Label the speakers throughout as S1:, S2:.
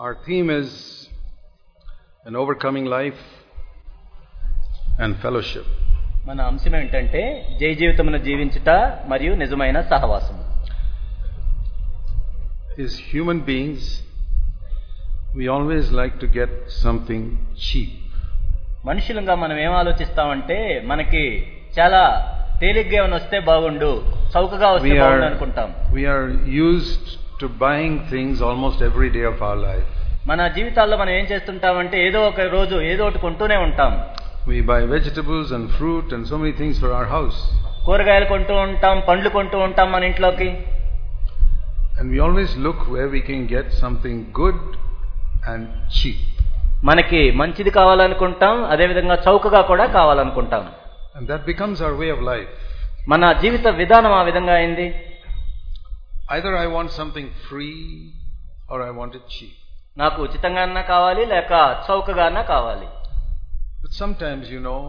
S1: Our theme is an overcoming life and fellowship.
S2: మన అంశం ఏంటంటే జై జీవితమును జీవించుట మరియు నిజమైన సహవాసము
S1: As human beings, we always like to get something cheap.
S2: మనుషులంగా మనం ఏం ఆలోచిస్తామంటే మనకి చాలా తేలిగ్గా ఏమైనా వస్తే బాగుండు చౌకగా వస్తే
S1: We
S2: బాగుండు
S1: are,
S2: అనుకుంటాం
S1: we are used to buying things almost every day of our life.
S2: మన జీవితాల్లో మనం ఏం చేస్తుంటామంటే ఏదో ఒక రోజు ఏదో ఒకటి కొంటూనే ఉంటాం
S1: We buy vegetables and fruit and so many things for our house.
S2: కూరగాయలు కొంటూ ఉంటాం పండ్లు కొంటూ ఉంటాం మన ఇంట్లోకి
S1: And we always look where we can get something good and cheap.
S2: మనకి మంచిది కావాలనుకుంటాం అదేవిధంగా చౌకగా కూడా కావాలనుకుంటాం
S1: And that becomes our way of life.
S2: మన జీవిత విధానం ఆ విధంగా అయింది
S1: Either I want something free or I want it cheap.
S2: నాకు ఉచితంగా అన్నా కావాలి లేక చౌకగా అన్నా కావాలి
S1: But sometimes, you know,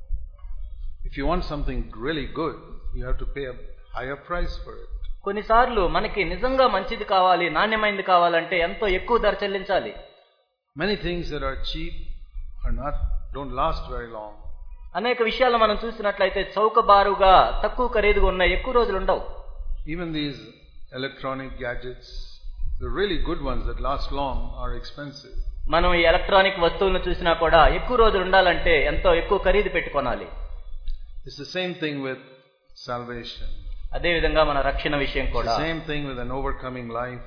S1: if you want something really good, you have to pay a higher price for it.
S2: కొన్నిసార్లు మనకి నిజంగా మంచిది కావాలి నాణ్యమైనది కావాలంటే ఎంతో ఎక్కువ ధర చెల్లించాలి
S1: Many things that are cheap are not don't last very long.
S2: అనేక విషయాలు మనం చూసినట్లయితే చౌకబారుగా తక్కువ ఖరీదుగా ఉన్న ఎక్కువ రోజులు ఉండవు
S1: Even these electronic gadgets, the really good ones that last long, are expensive.
S2: మనం ఈ ఎలక్ట్రానిక్ వస్తువులను చూసినా కూడా ఎక్కువ రోజులు ఉండాలంటే ఎంతో ఎక్కువ ఖరీదు పెట్టుకోనాలి
S1: It's the same thing with salvation.
S2: అదేవిధంగా మన రక్షణ విషయం
S1: It's
S2: కూడా
S1: the same thing with an overcoming life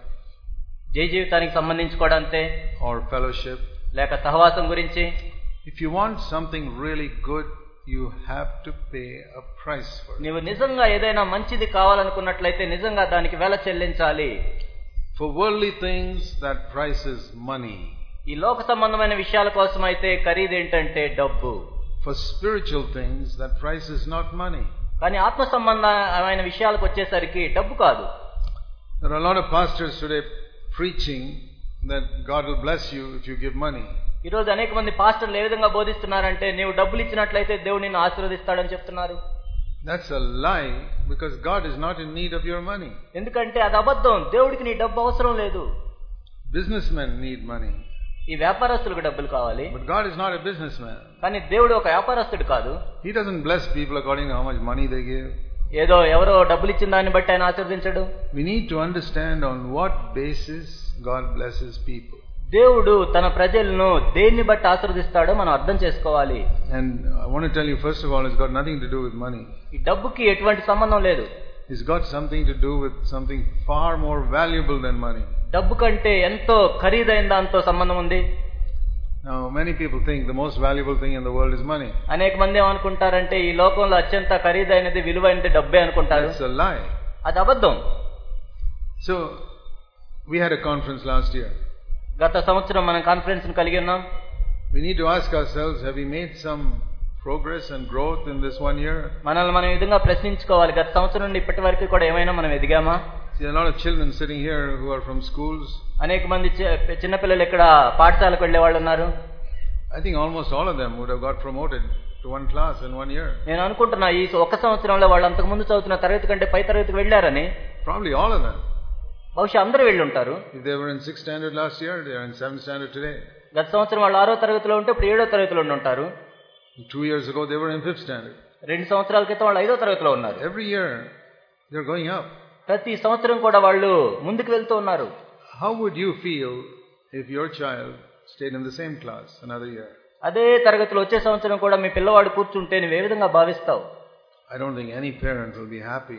S2: జై జీవితానికి సంబంధించి కూడా అంతే
S1: or fellowship.
S2: లేక సహవాసం గురించి
S1: If you want something really good, you have to pay a price for it.
S2: నీవు నిజంగా ఏదైనా మంచిది కావాలనుకున్నట్లయితే నిజంగా దానికి వెల చెల్లించాలి
S1: For worldly things, that price is money.
S2: ఈ లోక సంబంధమైన విషయాల కోసం అయితే ఖరీదు ఏంటంటే డబ్బు
S1: For spiritual things, that price is not money.
S2: కానీ ఆత్మ సంబంధమైన విషయాలకు వచ్చేసరికి డబ్బు కాదు
S1: There are a lot of pastors today preaching that God will bless you if you give money.
S2: ఈ రోజు అనేక మంది పాస్టర్లు ఏ విధంగా బోధిస్తున్నారంటే నీవు డబ్బులు ఇచ్చినట్లయితే దేవుడు నిన్ను ఆశీర్వదిస్తాడని చెప్తున్నారు
S1: That's a lie because God is not in need of your money.
S2: ఎందుకంటే అది అబద్ధం దేవుడికి నీ డబ్బు అవసరం లేదు
S1: Businessmen need money,
S2: ఈ వ్యాపారస్తులకు డబ్బులు కావాలి
S1: but God is not a businessman.
S2: కానీ దేవుడు ఒక వ్యాపారస్తుడు కాదు
S1: He doesn't bless people according to how much money they give.
S2: ఏదో ఎవరో డబ్బులు ఇచ్చిన దాన్ని బట్టి ఆయన ఆశీర్వదించడు
S1: We need to understand on what basis God blesses people.
S2: దేవుడు తన ప్రజలను దేన్ని బట్టి ఆశీర్వదిస్తాడో మనం అర్థం చేసుకోవాలి
S1: And I want to tell you, first of all, it's got nothing to do with money.
S2: ఈ డబ్బుకి ఎటువంటి సంబంధం లేదు
S1: It's got something to do with something far more valuable than money.
S2: డబ్బు కంటే ఎంతో ఖరీదైన దాంతో సంబంధం ఉంది
S1: Now, many people think the most valuable thing in the world is money.
S2: అనేక మంది ఏమనుకుంటారంటే ఈ లోకంలో అత్యంత ఖరీదైనది విలువైనది డబ్బే అనుకుంటారు
S1: That's a lie.
S2: అది అబద్ధం
S1: So, we had a conference last year.
S2: గత సంవత్సరం మనం కాన్ఫరెన్స్ కలిగి ఉన్నాం
S1: We need to ask ourselves have we made some progress and growth in this one year?
S2: మనల్ని మనం ఈ విధంగా ప్రశ్నించుకోవాలి గత సంవత్సరం నుండి ఇప్పటి వరకు కూడా ఏమైనా మనం ఎదిగామా
S1: See, a lot of children sitting here who are from schools.
S2: అనేక మంది చి- చిన్నపిల్లలు ఇక్కడ పాఠశాలకు వెళ్లే వాళ్ళు ఉన్నారు
S1: I think almost all of them would have got promoted to one class in one year.
S2: నేను అనుకుంటున్నా ఈ ఒక్క సంవత్సరంలో వాళ్ళు అంతకు ముందు చదువుతున్న తరగతి కంటే పై తరగతికి వెళ్ళారని
S1: Probably all of them.
S2: బహుశా అందరూ వెళ్ళి ఉంటారు
S1: If they were in sixth standard last year, they are in seventh standard today.
S2: గత సంవత్సరం వాళ్ళు ఆరో తరగతిలో ఉంటే ఇప్పుడు ఏడో తరగతిలో ఉండి ఉంటారు
S1: Two years ago, they were in fifth standard.
S2: రెండు సంవత్సరాల క్రితం వాళ్ళు ఐదో తరగతిలో ఉన్నారు
S1: Every year, they're going up.
S2: ప్రతి సంవత్సరం కూడా వాళ్ళు ముందుకు వెళ్తూ ఉన్నారు
S1: How would you feel if your child stayed in the same class another year?
S2: అదే తరగతిలో వచ్చే సంవత్సరం కూడా మీ పిల్లవాడు కూర్చుంటే నువ్వు ఏ విధంగా భావిస్తావు
S1: I don't think any parent will be happy.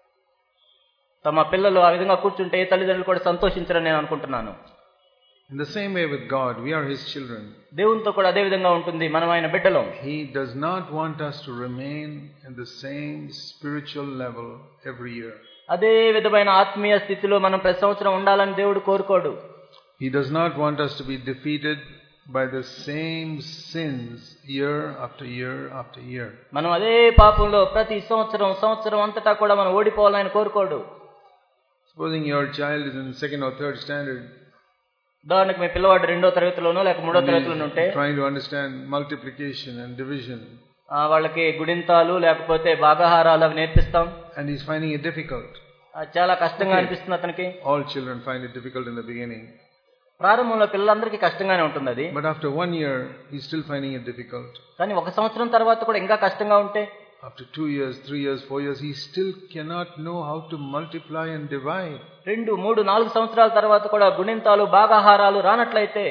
S2: తమ పిల్లలు ఆ విధంగా కూర్చుంటే ఏ తల్లిదండ్రులు కూడా సంతోషించరని నేను అనుకుంటున్నాను
S1: In the same way with God, we are His children.
S2: దేవునితో కూడా అదే విధంగా ఉంటుంది మనం ఆయన బిడ్డలం
S1: He does not want us to remain in the same spiritual level every year.
S2: అదే విధమైన ఆత్మీయ స్థితిలో మనం ప్రతి సంవత్సరం ఉండాలని దేవుడు కోరుకోడు
S1: He does not want us to be defeated by the same sins year after year after year.
S2: మనం అదే పాపంలో ప్రతి సంవత్సరం సంవత్సరం అంతటా కూడా మనం ఓడిపోవాలని కోరుకోడు
S1: Supposing your child is in second or third standard,
S2: ఉదాహరణకు మీ పిల్లవాడు రెండో తరగతిలోనో లేక మూడో
S1: and
S2: తరగతిలోనో ఉంటే
S1: he's trying to understand multiplication and division,
S2: ఆ, వాళ్ళకి గుడింతాలు లేకపోతే భాగాహారాలు అవి నేర్పిస్తాం
S1: and he's finding it difficult.
S2: అది చాలా కష్టంగా అనిపిస్తుంది అతనికి
S1: All children find it difficult in the beginning.
S2: ప్రారంభంలో పిల్లలందరికీ కష్టంగానే ఉంటుంది అది
S1: But after one year, he's still finding it difficult.
S2: కానీ ఒక సంవత్సరం తర్వాత కూడా ఇంకా కష్టంగా ఉంటే
S1: After two years, three years, four years, he still cannot know how to multiply and divide.
S2: రెండు మూడు నాలుగు సంవత్సరాల తర్వాత కూడా గుణింతాలు భాగాహారాలు రానట్లయితే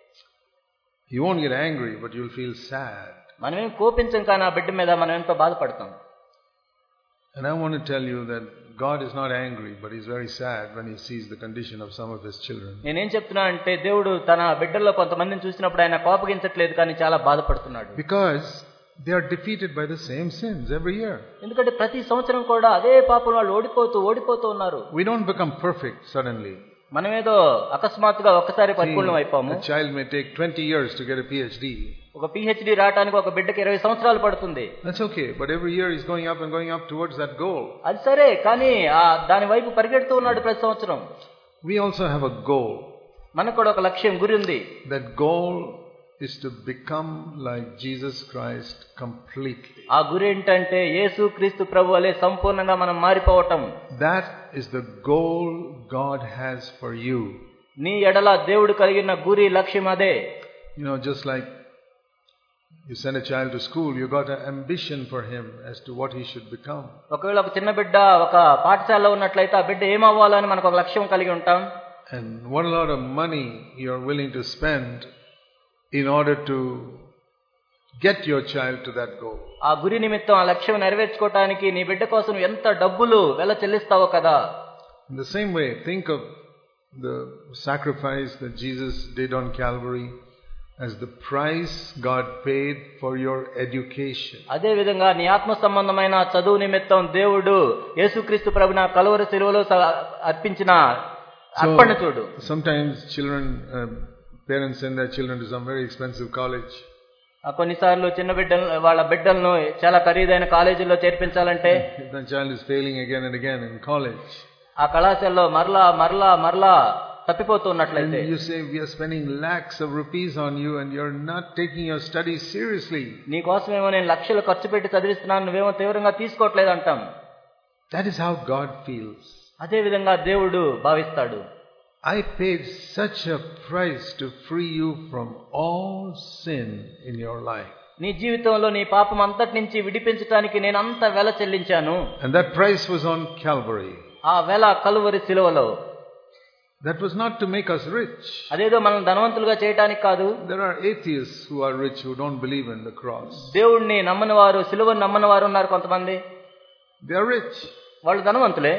S1: You won't get angry, but you'll feel sad.
S2: మనమేం కోపించం కానీ ఆ బిడ్డ మీద మనం ఎంతో బాధపడతాం
S1: And I want to tell you that God is not angry, but He's very sad when He sees the condition of some of His children.
S2: నేనేం చెప్తున్నా అంటే దేవుడు తన బిడ్డల్లో కొంతమందిని చూసినప్పుడు ఆయన కోపగించట్లేదు కానీ చాలా బాధపడుతున్నాడు
S1: Because they are defeated by the same sins every year.
S2: ఎందుకంటే ప్రతి సంవత్సరం కూడా అదే పాపం వాళ్ళు ఓడిపోతూ ఓడిపోతూ ఉన్నారు
S1: We don't become perfect suddenly.
S2: మనమేదో అకస్మాత్తుగా ఒక్కసారి పరిపూర్ణం అయిపోము
S1: a child may take 20 years to get a PhD.
S2: ఒక పిహెచ్డి రావడానికి ఒక బిడ్డకి ఇరవై సంవత్సరాలు పడుతుంది
S1: That's okay, but every year he's going up and going up towards that goal.
S2: అది సరే కానీ ఆ దాని వైపు పరిగెడుతూ ఉన్నాడు ప్రతి సంవత్సరం
S1: We also have a goal.
S2: మనకు కూడా ఒక లక్ష్యం గురి ఉంది
S1: That goal is to become like Jesus Christ completely.
S2: ఆ గురి ఏంటంటే యేసు క్రీస్తు ప్రభు వలె సంపూర్ణంగా మనం మారిపోవటం
S1: That is the goal God has for you.
S2: నీ ఎడల దేవుడు కలిగిన గురి లక్ష్యం అదే
S1: You know, just like you send a child to school, you got an ambition for him as to what he should become.
S2: ఒకవేళ ఒక చిన్న బిడ్డ ఒక పాఠశాలలో ఉన్నట్లయితే ఆ బిడ్డ ఏమవ్వాలని మనకు ఒక లక్ష్యం కలిగి ఉంటాం
S1: And what a lot of money you're willing to spend in order to get your child to that goal.
S2: ఆ గురి నిమిత్తం ఆ లక్ష్యం నెరవేర్చుకోవటానికి నీ బిడ్డ కోసం ఎంత డబ్బులు వెల చెల్లిస్తావో కదా
S1: In the same way, think of the sacrifice that Jesus did on Calvary as the price God paid for your education.
S2: అదే విధంగా నీ ఆత్మ సంబంధమైన చదువు నిమిత్తం దేవుడు యేసుక్రీస్తు ప్రభున కలువరి శిలువలో స- అర్పించిన అర్పణ చూడు
S1: sometimes children, uh, parents send their children to some very expensive college.
S2: ఆ కొన్నిసార్లు చిన్న బిడ్డలు వాళ్ళ బిడ్డలను చాలా ఖరీదైన కాలేజీల్లో చేర్పించాలంటే
S1: If the child is failing again and again in college,
S2: ఆ కళాశాలలో మరలా మరలా మరలా తప్పిపోతూ
S1: and
S2: ఉన్నట్లయితే
S1: you say we are spending lakhs of rupees on you and you're not taking your studies seriously,
S2: నీ కోసమేమో నేను లక్షలు ఖర్చు పెట్టి చదివిస్తున్నాను నువ్వేమో తీవ్రంగా తీసుకోవట్లేదు అంటాం
S1: that is how God feels.
S2: అదే విధంగా దేవుడు భావిస్తాడు
S1: I paid such a price to free you from all sin in your life.
S2: నీ జీవితంలో నీ పాపం అంతటి నుంచి విడిపించడానికి నేను అంత వెల చెల్లించాను
S1: And that price was on Calvary.
S2: ఆ వెల కలువరి సిలువలో
S1: That was not to make us rich.
S2: అదేదో మనం ధనవంతులుగా చేయటానికి కాదు
S1: There are atheists who are rich who don't believe in the cross.
S2: దేవుణ్ణి నమ్మని వారు సిలువను నమ్మని వారు ఉన్నారు కొంతమంది
S1: They are rich.
S2: వాళ్ళు ధనవంతులే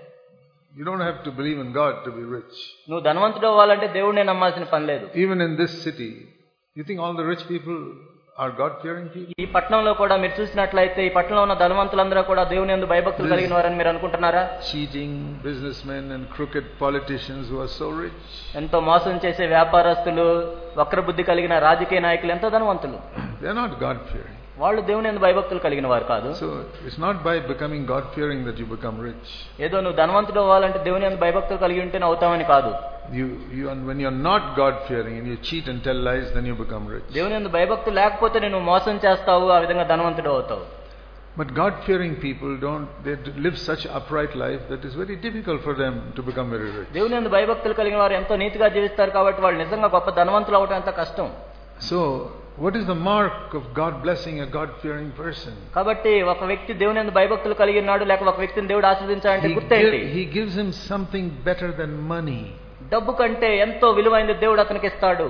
S1: You don't have to believe in God to be rich.
S2: నువ్వు ధనవంతుడు అవ్వాలంటే దేవుడినే నమ్మాల్సిన పని లేదు
S1: Even in this city, you think all the rich people are God fearing people?
S2: ఈ పట్టణంలో కూడా మీరు చూసినట్లయితే ఈ పట్టణంలో ఉన్న ధనవంతులందరూ కూడా దేవుని ఎందు భయభక్తులు కలిగిన వారని మీరు అనుకుంటున్నారా
S1: Cheating businessmen and crooked politicians who are so rich.
S2: ఎంతో మోసం చేసే వ్యాపారస్తులు వక్రబుద్ధి కలిగిన రాజకీయ నాయకులు ఎంతో ధనవంతులు
S1: They are not God fearing.
S2: వాళ్ళు దేవుని ఎందు భయభక్తులు కలిగిన వారు కాదు
S1: So it's not by becoming God fearing that you become rich.
S2: ఏదో నువ్వు ధనవంతుడు అవ్వాలంటే దేవుని ఎందు భయభక్తులు కలిగి ఉంటేనే అవుతామని కాదు
S1: You, you, and when you're not God fearing and you cheat and tell lies, then you become rich.
S2: దేవుని ఎందు భయభక్తులు లేకపోతే నేను మోసం చేస్తావు ఆ విధంగా ధనవంతుడు అవుతావు
S1: But God fearing people don't, they live such upright life that it's very difficult for them to become very rich.
S2: దేవుని ఎందు భయభక్తులు కలిగిన వారు ఎంతో నీతిగా జీవిస్తారు కాబట్టి వాళ్ళు నిజంగా గొప్ప ధనవంతులు అవటం ఎంత కష్టం
S1: So, what is the mark of God blessing a God fearing person?
S2: కాబట్టి ఒక వ్యక్తి దేవుని ఎందు భయభక్తులు కలిగి ఉన్నాడు లేక ఒక వ్యక్తిని దేవుడు ఆశ్రదించాలంటే
S1: He,
S2: గుర్తేంటి
S1: gi- he gives him something better than money.
S2: డబ్బు కంటే ఎంతో విలువైనది దేవుడు అతనికి ఇస్తాడు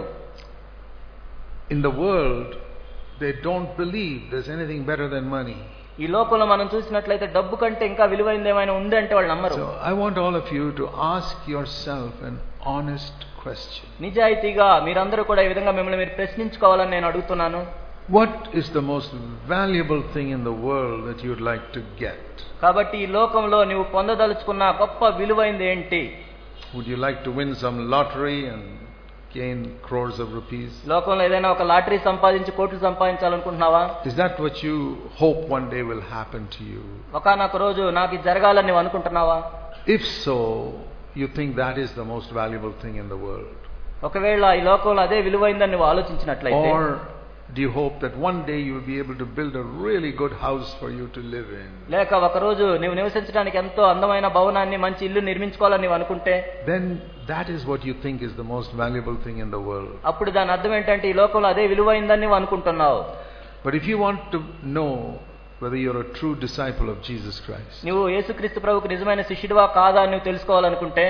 S1: In the world, they don't believe there's anything better than money.
S2: ఈ లోకంలో మనం చూసినట్లయితే డబ్బు కంటే ఇంకా విలువైనది ఏమైనా ఉంది అంటే వాళ్ళు నమ్మరు
S1: So, I want all of you to ask yourself an honest question.
S2: నిజాయితీగా మీరందరూ కూడా ఈ విధంగా మిమ్మల్ని మీరు ప్రశ్నించుకోవాలని నేను అడుగుతున్నాను
S1: What is the most valuable thing in the world that you'd like to get?
S2: కాబట్టి ఈ లోకంలో నువ్వు పొందదలుచుకున్న గొప్ప విలువైంది ఏంటి
S1: Would you like to win some lottery and gain crores of rupees?
S2: లోకంలో ఏదైనా ఒక లాటరీ సంపాదించి కోట్లు సంపాదించాలనుకుంటున్నావా
S1: Is that what you hope one day will happen to you?
S2: ఒకనొక రోజు నాకు ఇది జరగాలని నువ్వు అనుకుంటున్నావా
S1: If so, you think that is the most valuable thing in the world.
S2: ఒకవేళ ఈ లోకంలో అదే విలువైందని నువ్వు ఆలోచించినట్లయితే
S1: Or Do you hope that one day you will be able to build a really good house for you to live in?
S2: లేక ఒకరోజు నువ్వు నివసించడానికి ఎంతో అందమైన భవనాన్ని మంచి ఇల్లు నిర్మించుకోవాలని నీవు అనుకుంటే
S1: Then that is what you think is the most valuable thing in the world.
S2: అప్పుడు దాని అర్థం ఏంటంటే ఈ లోకంలో అదే విలువైందని నువ్వు అనుకుంటున్నావు
S1: But if you want to know whether you're a true disciple of Jesus Christ,
S2: నువ్వు యేసుక్రీస్తు ప్రభుకు నిజమైన శిష్యుడివా కాదా అని నువ్వు తెలుసుకోవాలనుకుంటే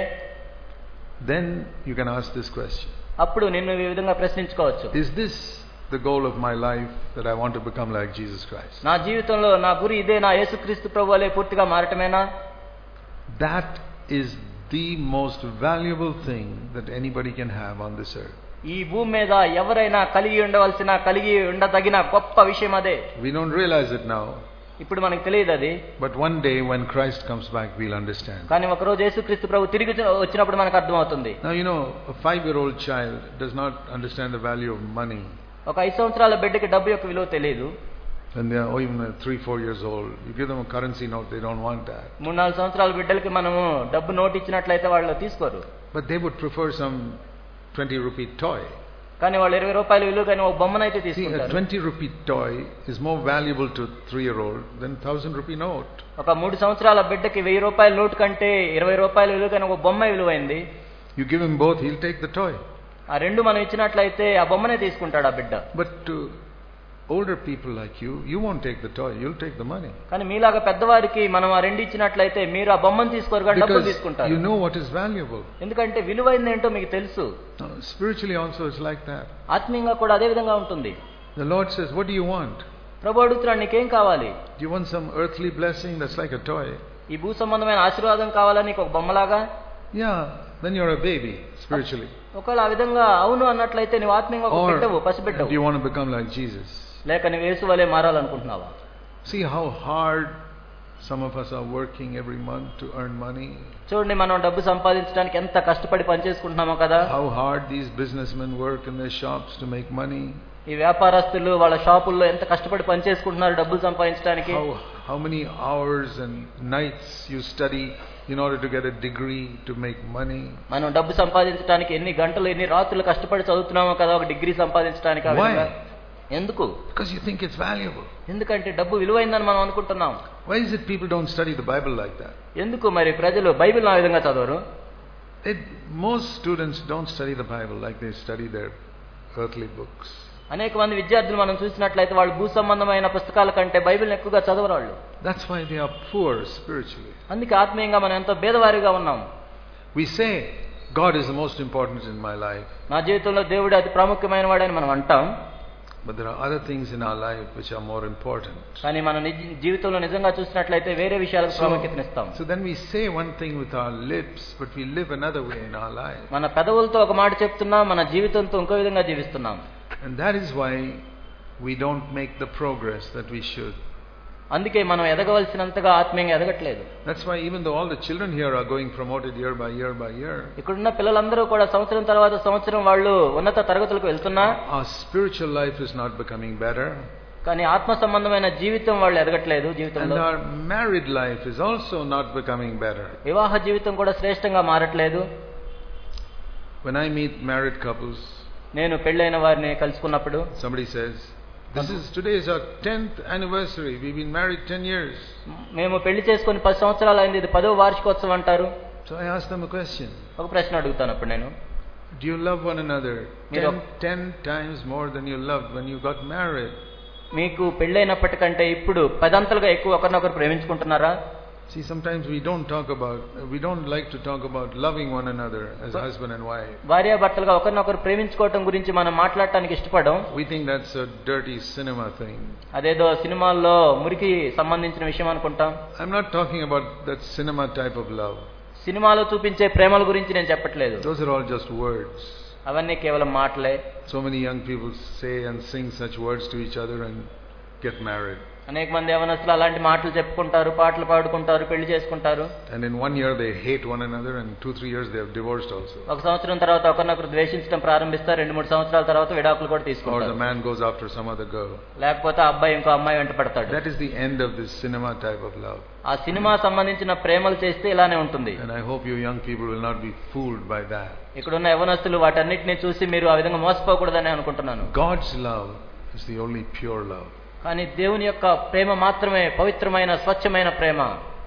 S1: then you can ask this question
S2: అప్పుడు నిన్ను ఈ విధంగా ప్రశ్నించుకోవచ్చు
S1: Is this the goal of my life that I want to become like Jesus Christ?
S2: నా జీవితంలో నా గురి ఇదే నా యేసుక్రీస్తు ప్రభు వలె పూర్తిగా మారటమేనా
S1: That is the most valuable thing that anybody can have on this earth.
S2: ఈ భూమి మీద ఎవరైనా కలిగి ఉండవలసిన కలిగి ఉండదగిన గొప్ప విషయం అదే
S1: We don't realize it now,
S2: ఇప్పుడు మనకు తెలియదు అది
S1: but one day when Christ comes back, we'll understand.
S2: కానీ ఒకరోజు యేసుక్రీస్తు ప్రభు తిరిగి వచ్చినప్పుడు మనకు అర్థమవుతుంది
S1: Now, you know, a five year old child does not understand the value of money.
S2: ఒక ఐదు సంవత్సరాల బిడ్డకి డబ్బు యొక్క విలువ తెలియదు
S1: When they are oh, even uh, three, four years old, you give them a currency note, they don't want that.
S2: మూడు నాలుగు సంవత్సరాల బిడ్డలకి మనము డబ్బు నోట్ ఇచ్చినట్లయితే వాళ్ళు తీసుకోరు
S1: But they would prefer some 20 rupee toy.
S2: కానీ వాళ్ళు ఇరవై రూపాయల విలువ కానీ ఒక బొమ్మనైతే
S1: See, a
S2: తీసుకుంటారు
S1: 20 rupee toy is more valuable to three year old than 1000 rupee note.
S2: ఒక మూడు సంవత్సరాల బిడ్డకి వెయ్యి రూపాయల నోటు కంటే ఇరవై రూపాయల విలువ కానీ ఒక బొమ్మ విలువైంది
S1: You give him both, he'll take the toy.
S2: ఆ రెండు మనం ఇచ్చినట్లయితే ఆ బొమ్మనే తీసుకుంటాడు ఆ బిడ్డ
S1: But to older people like you, you won't take the toy, you'll take the money.
S2: కానీ మీలాగా పెద్దవారికి మనం ఆ రెండు ఇచ్చినట్లయితే మీరు ఆ బొమ్మను తీసుకోరు కానీ డబ్బులు
S1: Because
S2: తీసుకుంటారు
S1: you know what is valuable.
S2: ఎందుకంటే విలువైంది ఏంటో మీకు తెలుసు
S1: Now, spiritually also it's like that.
S2: ఆత్మీయంగా కూడా అదే విధంగా ఉంటుంది
S1: The Lord says, What do you want?
S2: ప్రభు అడుగుతున్నాడు నీకేం కావాలి
S1: Do you want some earthly blessing that's like a toy?
S2: ఈ భూ సంబంధమైన ఆశీర్వాదం కావాలా నీకు ఒక బొమ్మలాగా
S1: Yeah, then you're a baby spiritually.
S2: ఒకవేళ ఆ విధంగా అవును అన్నట్లయితే నువ్వు ఆత్మీయంగా ఒక
S1: Or
S2: బిడ్డవు
S1: do
S2: పసిబిడ్డవు
S1: you want to become like Jesus?
S2: లేక నువ్వు యేసు వలె మారాలనుకుంటున్నావా
S1: See how hard some of us are working every month to earn money.
S2: చూడండి మనం డబ్బు సంపాదించడానికి ఎంత కష్టపడి పనిచేసుకుంటున్నామో కదా
S1: How hard these businessmen work in their shops to make money.
S2: ఈ వ్యాపారస్తులు వాళ్ళ షాపుల్లో ఎంత కష్టపడి పనిచేసుకుంటున్నారు డబ్బులు సంపాదించడానికి
S1: How, how many hours and nights you study in order to get a degree to make money.
S2: మనం డబ్బు సంపాదించడానికి ఎన్ని గంటలు ఎన్ని రాత్రులు కష్టపడి చదువుతున్నామో కదా ఒక డిగ్రీ సంపాదించడానికి ఆ
S1: Why?
S2: విధంగా. ఎందుకు
S1: Because you think it's valuable.
S2: ఎందుకంటే డబ్బు విలువైందని మనం అనుకుంటున్నాం
S1: Why is it people don't study the Bible like that?
S2: ఎందుకు మరి ప్రజలు బైబిల్ ఆ విధంగా చదవరు
S1: They, most students don't study the Bible like they study their earthly books.
S2: అనేక మంది విద్యార్థులు మనం చూసినట్లయితే వాళ్ళు భూ సంబంధమైన పుస్తకాల కంటే బైబిల్ ఎక్కువగా చదవరు వాళ్ళు
S1: That's why they are poor spiritually.
S2: అందుకే ఆత్మీయంగా మనం ఎంతో భేదవారిగా ఉన్నాం
S1: We say, God is the most important in my life.
S2: నా జీవితంలో దేవుడు అతి ప్రాముఖ్యమైన వాడని మనం అంటాం
S1: But there are other things in our life which are more important.
S2: కానీ మన నిజ- జీవితంలో నిజంగా చూసినట్లయితే వేరే విషయాలకు ప్రాముఖ్యతనిస్తాం
S1: so then we say one thing with our lips, but we live another way in our life.
S2: మన పెదవులతో ఒక మాట చెప్తున్నాం మన జీవితంతో ఇంకో విధంగా జీవిస్తున్నాం
S1: And that is why we don't make the progress that we should.
S2: అందుకే మనం ఎదగవలసినంతగా ఆత్మీయంగా ఎదగట్లేదు
S1: That's why even though all the children here are going promoted year by year by year,
S2: ఇక్కడున్న పిల్లలందరూ కూడా సంవత్సరం తర్వాత సంవత్సరం వాళ్ళు ఉన్నత తరగతులకు వెళ్తున్నా
S1: our spiritual life is not becoming better.
S2: కానీ ఆత్మ సంబంధమైన జీవితం వాళ్ళు ఎదగట్లేదు
S1: And
S2: జీవితంలో
S1: our married life is also not becoming better.
S2: వివాహ జీవితం కూడా శ్రేష్టంగా మారట్లేదు
S1: When I meet married couples,
S2: నేను పెళ్ళైన వారిని కలుసుకున్నప్పుడు
S1: somebody says, This is today is our 10th anniversary. We've been married 10 years.
S2: మేము పెళ్లి చేసుకొని పది సంవత్సరాలు అయింది ఇది పదవ వార్షికోత్సవం అంటారు
S1: So I ask them a question
S2: ఒక ప్రశ్న అడుగుతాను అప్పుడు నేను
S1: Do you love one another
S2: Miro.
S1: 10, 10 times more than you loved when you got married?
S2: మీకు పెళ్ళైనప్పటికంటే ఇప్పుడు పదంతలుగా ఎక్కువ ఒకరినొకరు ప్రేమించుకుంటున్నారా
S1: See, sometimes we don't talk about, we don't like to talk about loving one another as
S2: But-
S1: husband and wife.
S2: భార్యాభర్తలుగా ఒకరినొకరు ప్రేమించుకోవటం గురించి మనం మాట్లాడటానికి ఇష్టపడం
S1: We think that's a dirty cinema thing.
S2: అదేదో సినిమాల్లో మురికి సంబంధించిన విషయం అనుకుంటాం
S1: I'm not talking about that cinema type of love.
S2: సినిమాలో చూపించే ప్రేమల గురించి నేను చెప్పట్లేదు
S1: Those are all just words.
S2: అవన్నీ కేవలం మాటలే
S1: So many young people say and sing such words to each other and get married.
S2: అనేక మంది యవనస్తులు అలాంటి మాటలు చెప్పుకుంటారు పాటలు పాడుకుంటారు పెళ్లి చేసుకుంటారు
S1: And in one year they hate one another, and two, three years they have divorced also.
S2: ఒక సంవత్సరం తర్వాత ఒకరినొకరు ద్వేషించడం ప్రారంభిస్తారు రెండు మూడు సంవత్సరాల తర్వాత విడాకులు కూడా
S1: Or the
S2: తీసుకుంటారు
S1: man goes after some other girl.
S2: లేకపోతే ఆ అబ్బాయి ఇంకో అమ్మాయి వెంట పడతాడు
S1: That is the end of this cinema type of love.
S2: ఆ సినిమా సంబంధించిన ప్రేమలు చేస్తే ఇలానే ఉంటుంది
S1: And I hope you young people will not be fooled by that.
S2: ఇక్కడున్న యవనస్తులు వాటన్నిటిని చూసి మీరు ఆ విధంగా మోసపోకూడదని అనుకుంటున్నాను
S1: God's love is the only pure love.
S2: కానీ దేవుని యొక్క ప్రేమ మాత్రమే పవిత్రమైన స్వచ్ఛమైన ప్రేమ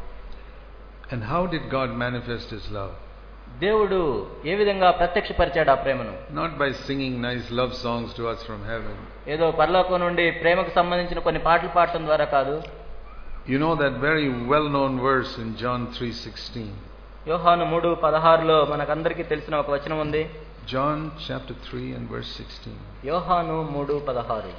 S1: And how did God manifest His love?
S2: దేవుడు ఏ విధంగా ప్రత్యక్షపరిచాడు ఆ ప్రేమను
S1: Not by singing nice love songs to us from heaven.
S2: ఏదో పరలోకం నుండి ప్రేమకు సంబంధించిన కొన్ని పాటలు పాడటం ద్వారా కాదు
S1: You know that very well-known verse in John 3:16.
S2: యోహాను మూడు పదహారులో మనకందరికీ తెలిసిన ఒక వచనం ఉంది
S1: John chapter 3 and verse 16.
S2: యోహాను మూడు పదహారు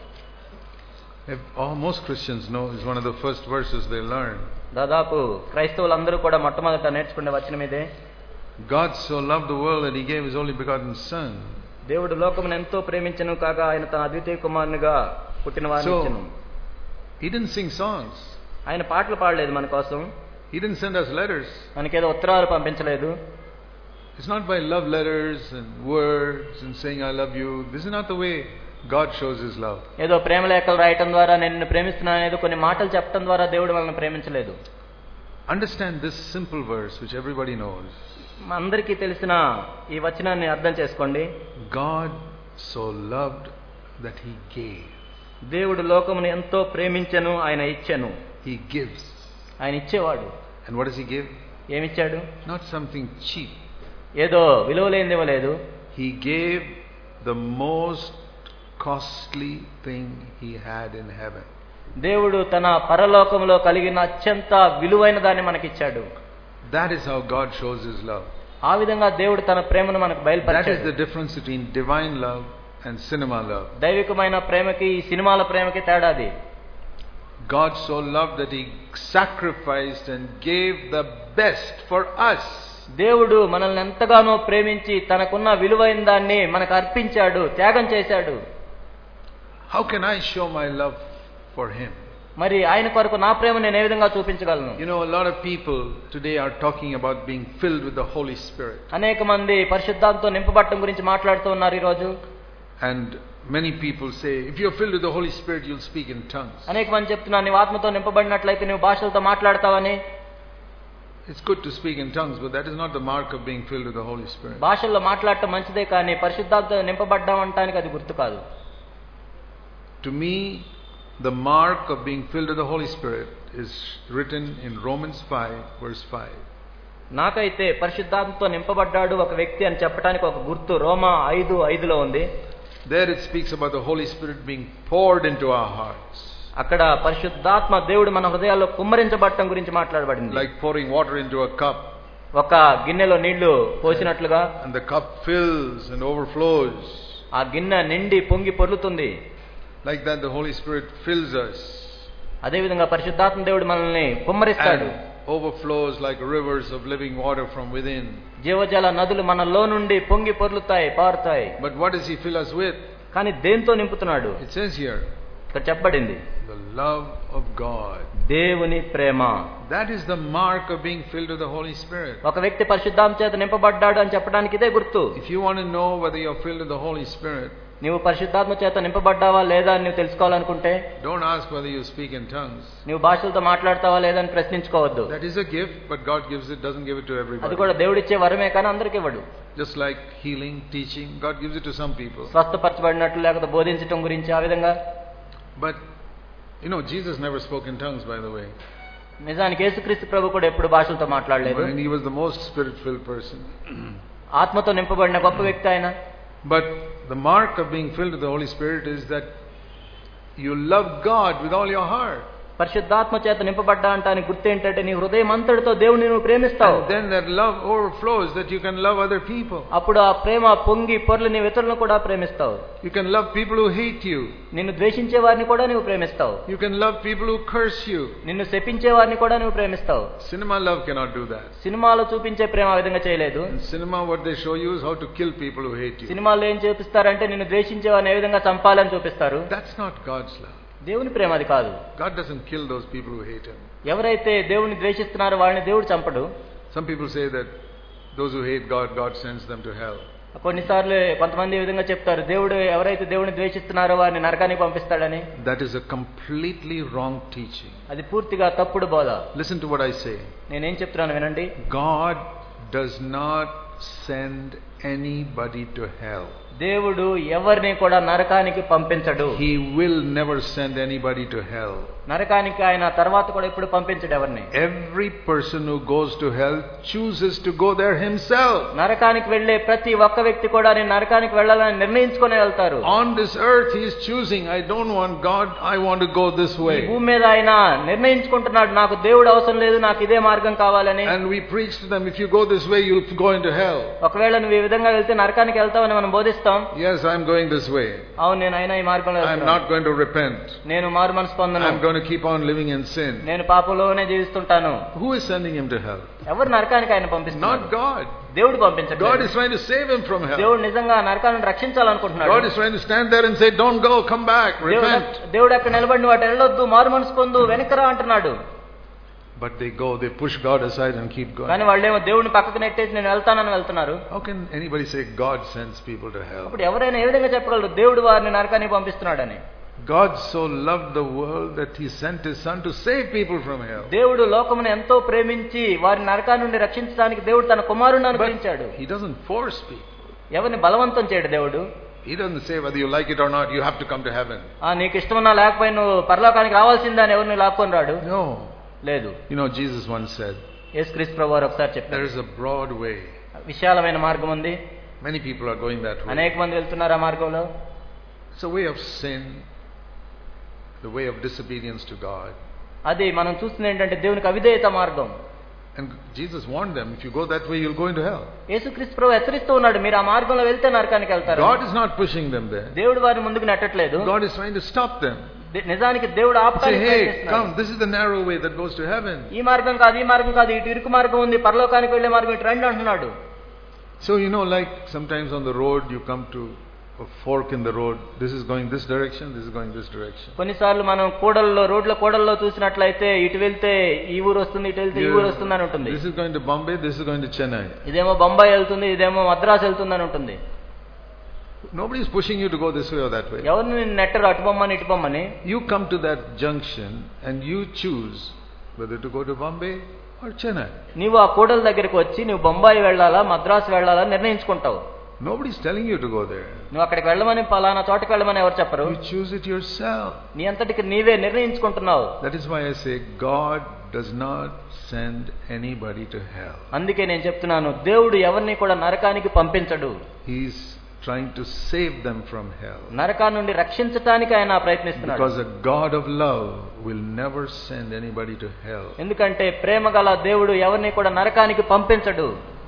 S1: If, oh, most Christians know is one of the first verses they learn.
S2: దాదాపు క్రైస్తవులందరూ కూడా మొట్టమొదట నేర్చుకునే వచనం ఇదే
S1: God so loved the world that He gave His only begotten Son.
S2: దేవుడు లోకమును ఎంతో ప్రేమించను కాగా ఆయన తన అద్వితీయ కుమారునిగా పుట్టిన వారిని
S1: So-
S2: ఇచ్చెను.
S1: He didn't sing songs.
S2: ఆయన పాటలు పాడలేదు మన కోసం
S1: He didn't send us letters.
S2: మనకేదో ఉత్తరాలు పంపించలేదు
S1: It's not by love letters and words and saying I love you. This is not the way God shows His love.
S2: ఏదో ప్రేమ లేఖలు రాయటం ద్వారా నేను నిన్ను ప్రేమిస్తున్నాను ఏదో కొన్ని మాటలు చెప్పడం ద్వారా దేవుడు మనల్ని ప్రేమించలేదు
S1: Understand this simple verse, which everybody knows.
S2: మా అందరికీ తెలిసిన ఈ వచనాన్ని అర్థం చేసుకోండి
S1: God so loved that He gave.
S2: దేవుడు లోకమును ఎంతో ప్రేమించెను ఆయన ఇచ్చెను
S1: He gives.
S2: ఆయన ఇచ్చేవాడు
S1: And what does He give?
S2: ఏమిచ్చాడు
S1: Not something cheap.
S2: ఏదో విలువలేనిది ఇవ్వలేదు
S1: He gave the most costly thing He had in heaven.
S2: దేవుడు తన పరలోకంలో కలిగిన అత్యంత విలువైన దాన్ని మనకిచ్చాడు
S1: That is how God shows His love.
S2: ఆ విధంగా దేవుడు తన ప్రేమను మనకు
S1: That is
S2: బయలుపరిచాడు
S1: the difference between divine love and cinema love.
S2: దైవికమైన ప్రేమకి ఈ సినిమాల ప్రేమకి తేడాది
S1: God so loved that He sacrificed and gave the best for us.
S2: దేవుడు మనల్ని ఎంతగానో ప్రేమించి తనకున్న విలువైన దాన్ని మనకు అర్పించాడు త్యాగం చేశాడు
S1: How can I show my love for Him?
S2: మరి ఆయన కొరకు నా ప్రేమ నేను ఏ విధంగా చూపించగలను
S1: You know, a lot of people today are talking about being filled with the Holy Spirit.
S2: అనేక మంది పరిశుద్ధాంతో నింపబట్టం గురించి మాట్లాడుతూ ఉన్నారు ఈరోజు
S1: And many people say, if you're filled with the Holy Spirit, you'll speak in tongues.
S2: అనేక మంది చెప్తున్నారు నీవు ఆత్మతో నింపబడినట్లయితే నువ్వు భాషలతో మాట్లాడతావని
S1: It's good to speak in tongues, but that is not the mark of being filled with the Holy Spirit.
S2: భాషల్లో మాట్లాడటం మంచిదే కానీ పరిశుద్ధాంతో నింపబడ్డాం అంటానికి అది గుర్తు కాదు
S1: To me, the mark of being filled with the Holy Spirit is written in Romans 5, verse 5.
S2: నాకైతే పరిశుద్ధాంతో నింపబడ్డాడు ఒక వ్యక్తి అని చెప్పడానికి ఒక గుర్తు రోమా ఐదు ఐదులో ఉంది
S1: There it speaks about the Holy Spirit being poured into our hearts,
S2: అక్కడ పరిశుద్ధాత్మ దేవుడు మన హృదయాల్లో కుమ్మరించబడటం గురించి మాట్లాడబడింది
S1: like pouring water into a cup,
S2: ఒక గిన్నెలో నీళ్లు పోసినట్లుగా
S1: and the cup fills and overflows.
S2: ఆ గిన్నె నిండి పొంగి పొర్లుతుంది
S1: Like that, the Holy Spirit fills us
S2: అదేవిధంగా పరిశుద్ధాత్మ దేవుడు మనల్ని కుమ్మరిస్తాడు
S1: and overflows like rivers of living water from within.
S2: జీవజల నదులు మనలో నుండి పొంగి పొర్లుతాయి పారుతాయి
S1: But what does He fill us with?
S2: కానీ దేంతో నింపుతున్నాడు
S1: It says here,
S2: ఇక్కడ చెప్పబడింది
S1: the love of God.
S2: దేవుని ప్రేమ
S1: That is the mark of being filled with the Holy Spirit.
S2: ఒక వ్యక్తి పరిశుద్ధాం చేత నింపబడ్డాడు అని చెప్పడానికి ఇదే గుర్తు
S1: If you want to know whether you're filled with the Holy Spirit,
S2: నీవు పరిశుద్ధాత్మ చేత నింపబడ్డావా లేదా అని నువ్వు తెలుసుకోవాలనుకుంటే
S1: don't ask whether you speak in tongues.
S2: నువ్వు భాషలతో మాట్లాడతావా లేదా అని ప్రశ్నించుకోవద్దు
S1: That is a gift, but God gives it, doesn't give it to
S2: అది
S1: everybody.
S2: కూడా దేవుడిచ్చే వరమే కానీ అందరికి ఇవ్వడు
S1: Just like healing, teaching, God gives it to some people.
S2: స్వస్థపరచబడినట్లు లేకపోతే బోధించటం గురించి ఆ విధంగా
S1: But, you know, Jesus never spoke in tongues, by the way.
S2: నిజానికి యేసుక్రీస్తు ప్రభు కూడా ఎప్పుడు భాషలతో మాట్లాడలేదు
S1: And he was the most spirit filled person.
S2: ఆత్మతో నింపబడిన గొప్ప వ్యక్తి ఆయన
S1: But the mark of being filled with the Holy Spirit is that you love God with all your heart.
S2: పరిశుద్ధాత్మ చేత నింపబడ్డా అంటానికి గుర్తు ఏంటంటే నీ హృదయం అంతటితో దేవుని నువ్వు ప్రేమిస్తావు
S1: And then that love overflows that you can love other people.
S2: అప్పుడు ఆ ప్రేమ పొంగి పొర్లు నీ ఇతరులను కూడా ప్రేమిస్తావు
S1: You can love people who hate you.
S2: నిన్ను ద్వేషించే వారిని కూడా నువ్వు ప్రేమిస్తావు
S1: You can love people who curse you.
S2: నిన్ను శపించే వారిని కూడా నువ్వు ప్రేమిస్తావు
S1: Cinema love cannot do that.
S2: సినిమాలో చూపించే ప్రేమ ఆ విధంగా చేయలేదు
S1: In cinema, what they show you is how to kill people who hate you.
S2: సినిమాలో ఏం చూపిస్తారంటే నిన్ను ద్వేషించే వారిని ఏ విధంగా చంపాలని చూపిస్తారు
S1: That's not God's love.
S2: దేవుని ప్రేమ అది కాదు
S1: God doesn't kill those people who hate Him.
S2: ఎవరైతే దేవుని ద్వేషిస్తున్నారో వారిని దేవుడు చంపడు
S1: Some people say that those who hate God, God sends them to hell.
S2: కొన్నిసార్లు కొంతమంది ఈ విధంగా చెప్తారు దేవుడు ఎవరైతే దేవుని ద్వేషిస్తున్నారో వారిని నరకానికి పంపిస్తాడని
S1: That is a completely wrong teaching.
S2: అది పూర్తిగా తప్పుడు బోధ
S1: Listen to what I say.
S2: నేనేం చెప్తున్నాను వినండి
S1: God does not send anybody to hell.
S2: దేవుడు ఎవరిని కూడా నరకానికి పంపించడు
S1: He will never send anybody to hell.
S2: నరకానికి ఆయన తర్వాత కూడా ఇప్పుడు పంపించడు ఎవరిని
S1: Every person who goes to hell chooses to go there himself.
S2: నరకానికి వెళ్లే ప్రతి ఒక్క వ్యక్తి కూడా నేను నరకానికి వెళ్ళాలని నిర్ణయించుకుని వెళ్తారు
S1: On this earth, he is choosing, I don't want God, I want to go this
S2: ఈ
S1: way.
S2: భూమి మీద ఆయన నిర్ణయించుకుంటున్నాడు నాకు దేవుడు అవసరం లేదు నాకు ఇదే మార్గం కావాలని
S1: And we preach to them, if you go this way, you'll go into hell.
S2: ఒకవేళ నువ్వు ఈ విధంగా వెళ్తే నరకానికి వెళ్తావని మనం బోధిస్తాం
S1: Yes, I'm going this way.
S2: అవును నేను అయినా ఈ మార్గంలో
S1: I'm
S2: వెళ్తున్నాను.
S1: not going to repent.
S2: నేను మారు మనసు పొందను
S1: I'm going to keep on living in sin.
S2: నేను పాపంలోనే జీవిస్తుంటాను
S1: Who is sending him to hell?
S2: ఎవరు నరకానికి ఆయన పంపిస్తున్నాడు
S1: Not God.
S2: దేవుడు పంపించడు
S1: God is trying to save him from hell.
S2: దేవుడు నిజంగా నరకాలను రక్షించాలనుకుంటున్నాడు
S1: God is trying to stand there and say, Don't go, come back,
S2: దేవుడు
S1: repent.
S2: దేవుడు అక్కడ నిలబడి నువ్వు అటు వెళ్ళొద్దు మారు మనసు పొందు వెనకరా అంటున్నాడు
S1: But they go, they push God aside and keep
S2: కానీ
S1: going.
S2: వాళ్ళేమో దేవుడిని పక్కకు నెట్టేసి నేను వెళ్తానని వెళ్తున్నారు
S1: How can anybody say God sends people to hell?
S2: అప్పుడు ఎవరైనా ఏ విధంగా చెప్పగలరు దేవుడు వారిని నరకానికి పంపిస్తున్నాడని
S1: God so loved the world that he sent his son to save people from hell.
S2: దేవుడు లోకమును ఎంతో ప్రేమించి వారి నరకా నుండి రక్షించడానికి దేవుడు తన కుమారుని
S1: But
S2: అనుగ్రహించాడు
S1: he doesn't force people.
S2: ఎవరిని బలవంతం చేయడు దేవుడు
S1: He doesn't say whether you like it or not, you have to come to heaven.
S2: ఆ నీకు ఇష్టమన్నా లేకపోయినా నువ్వు పరలోకానికి రావాల్సిందే అని ఎవరిని లాక్కొని రాడు
S1: No.
S2: లేదు
S1: You know, Jesus once said,
S2: యేసు క్రీస్తు ప్రభు వారు ఒకసారి
S1: there
S2: చెప్పారు
S1: is a broad way.
S2: విశాలమైన మార్గం ఉంది
S1: Many people are going that way.
S2: అనేక మంది వెళ్తున్నారు ఆ మార్గంలో
S1: It's a way of sin, the way of disobedience to God.
S2: అది మనం చూస్తుంది ఏంటంటే దేవునికి అవిధేయత మార్గం
S1: And Jesus warned them, if you go that way, you'll go into hell.
S2: యేసుక్రీస్తు ప్రభు హెచ్చరిస్తూ ఉన్నాడు మీరు ఆ మార్గంలో వెళ్తే నరకానికి వెళ్తారు
S1: God is not pushing them there.
S2: దేవుడు వారిని ముందుకు నెట్టట్లేదు
S1: God is trying to stop them.
S2: దే- నిజానికి దేవుడు
S1: Say,
S2: ఆపడానికి
S1: hey,
S2: ప్రయత్నిస్తున్నాడు.
S1: come, this is the narrow way that goes to heaven.
S2: ఈ మార్గం కాదు ఈ మార్గం కాదు ఇటు ఇరుకు మార్గం ఉంది పరలోకానికి వెళ్లే మార్గం ఇటు రండి అంటున్నాడు
S1: So, you know, like sometimes on the road, you come to a fork in the road. This is going this direction, this is going this direction.
S2: కొన్నిసార్లు మనం కూడల్లో రోడ్ల కూడల్లో చూసినట్లయితే ఇటు వెళ్తే ఈ ఊరు వస్తుంది ఇటు వెళ్తే ఈ ఊరు వస్తుంది అని ఉంటుంది
S1: This is going to Bombay, this is going to Chennai.
S2: ఇదేమో బొంబాయి వెళ్తుంది ఇదేమో మద్రాసు వెళ్తుంది అని ఉంటుంది
S1: Nobody is pushing you to go this way or that way.
S2: ఎవరిని నిన్ను నెట్టరు అటు బొమ్మని ఇటు బొమ్మని
S1: You come to that junction and you choose whether to go to Bombay or Chennai.
S2: నీవు ఆ కూడల దగ్గరికి వచ్చి నువ్వు బొంబాయి వెళ్ళాలా మద్రాసు వెళ్ళాలా నిర్ణయించుకుంటావు
S1: Nobody is telling you to go there.
S2: నువ్వు అక్కడికి వెళ్ళమని పలానా చోటకి వెళ్ళమని ఎవరు చెప్పరు
S1: You choose it yourself.
S2: నీ అంతటికి నీవే నిర్ణయించుకుంటున్నావు
S1: That is why I say God does not send anybody to hell.
S2: అందుకే నేను చెప్తున్నాను దేవుడు ఎవరిని కూడా నరకానికి పంపించడు
S1: He's trying to save them from hell.
S2: నరకా నుండి రక్షించటానికి ఆయన ప్రయత్నిస్తున్నాడు
S1: Because a God of love will never send anybody to hell.
S2: ఎందుకంటే ప్రేమ గల దేవుడు ఎవరిని కూడా నరకానికి పంపించడు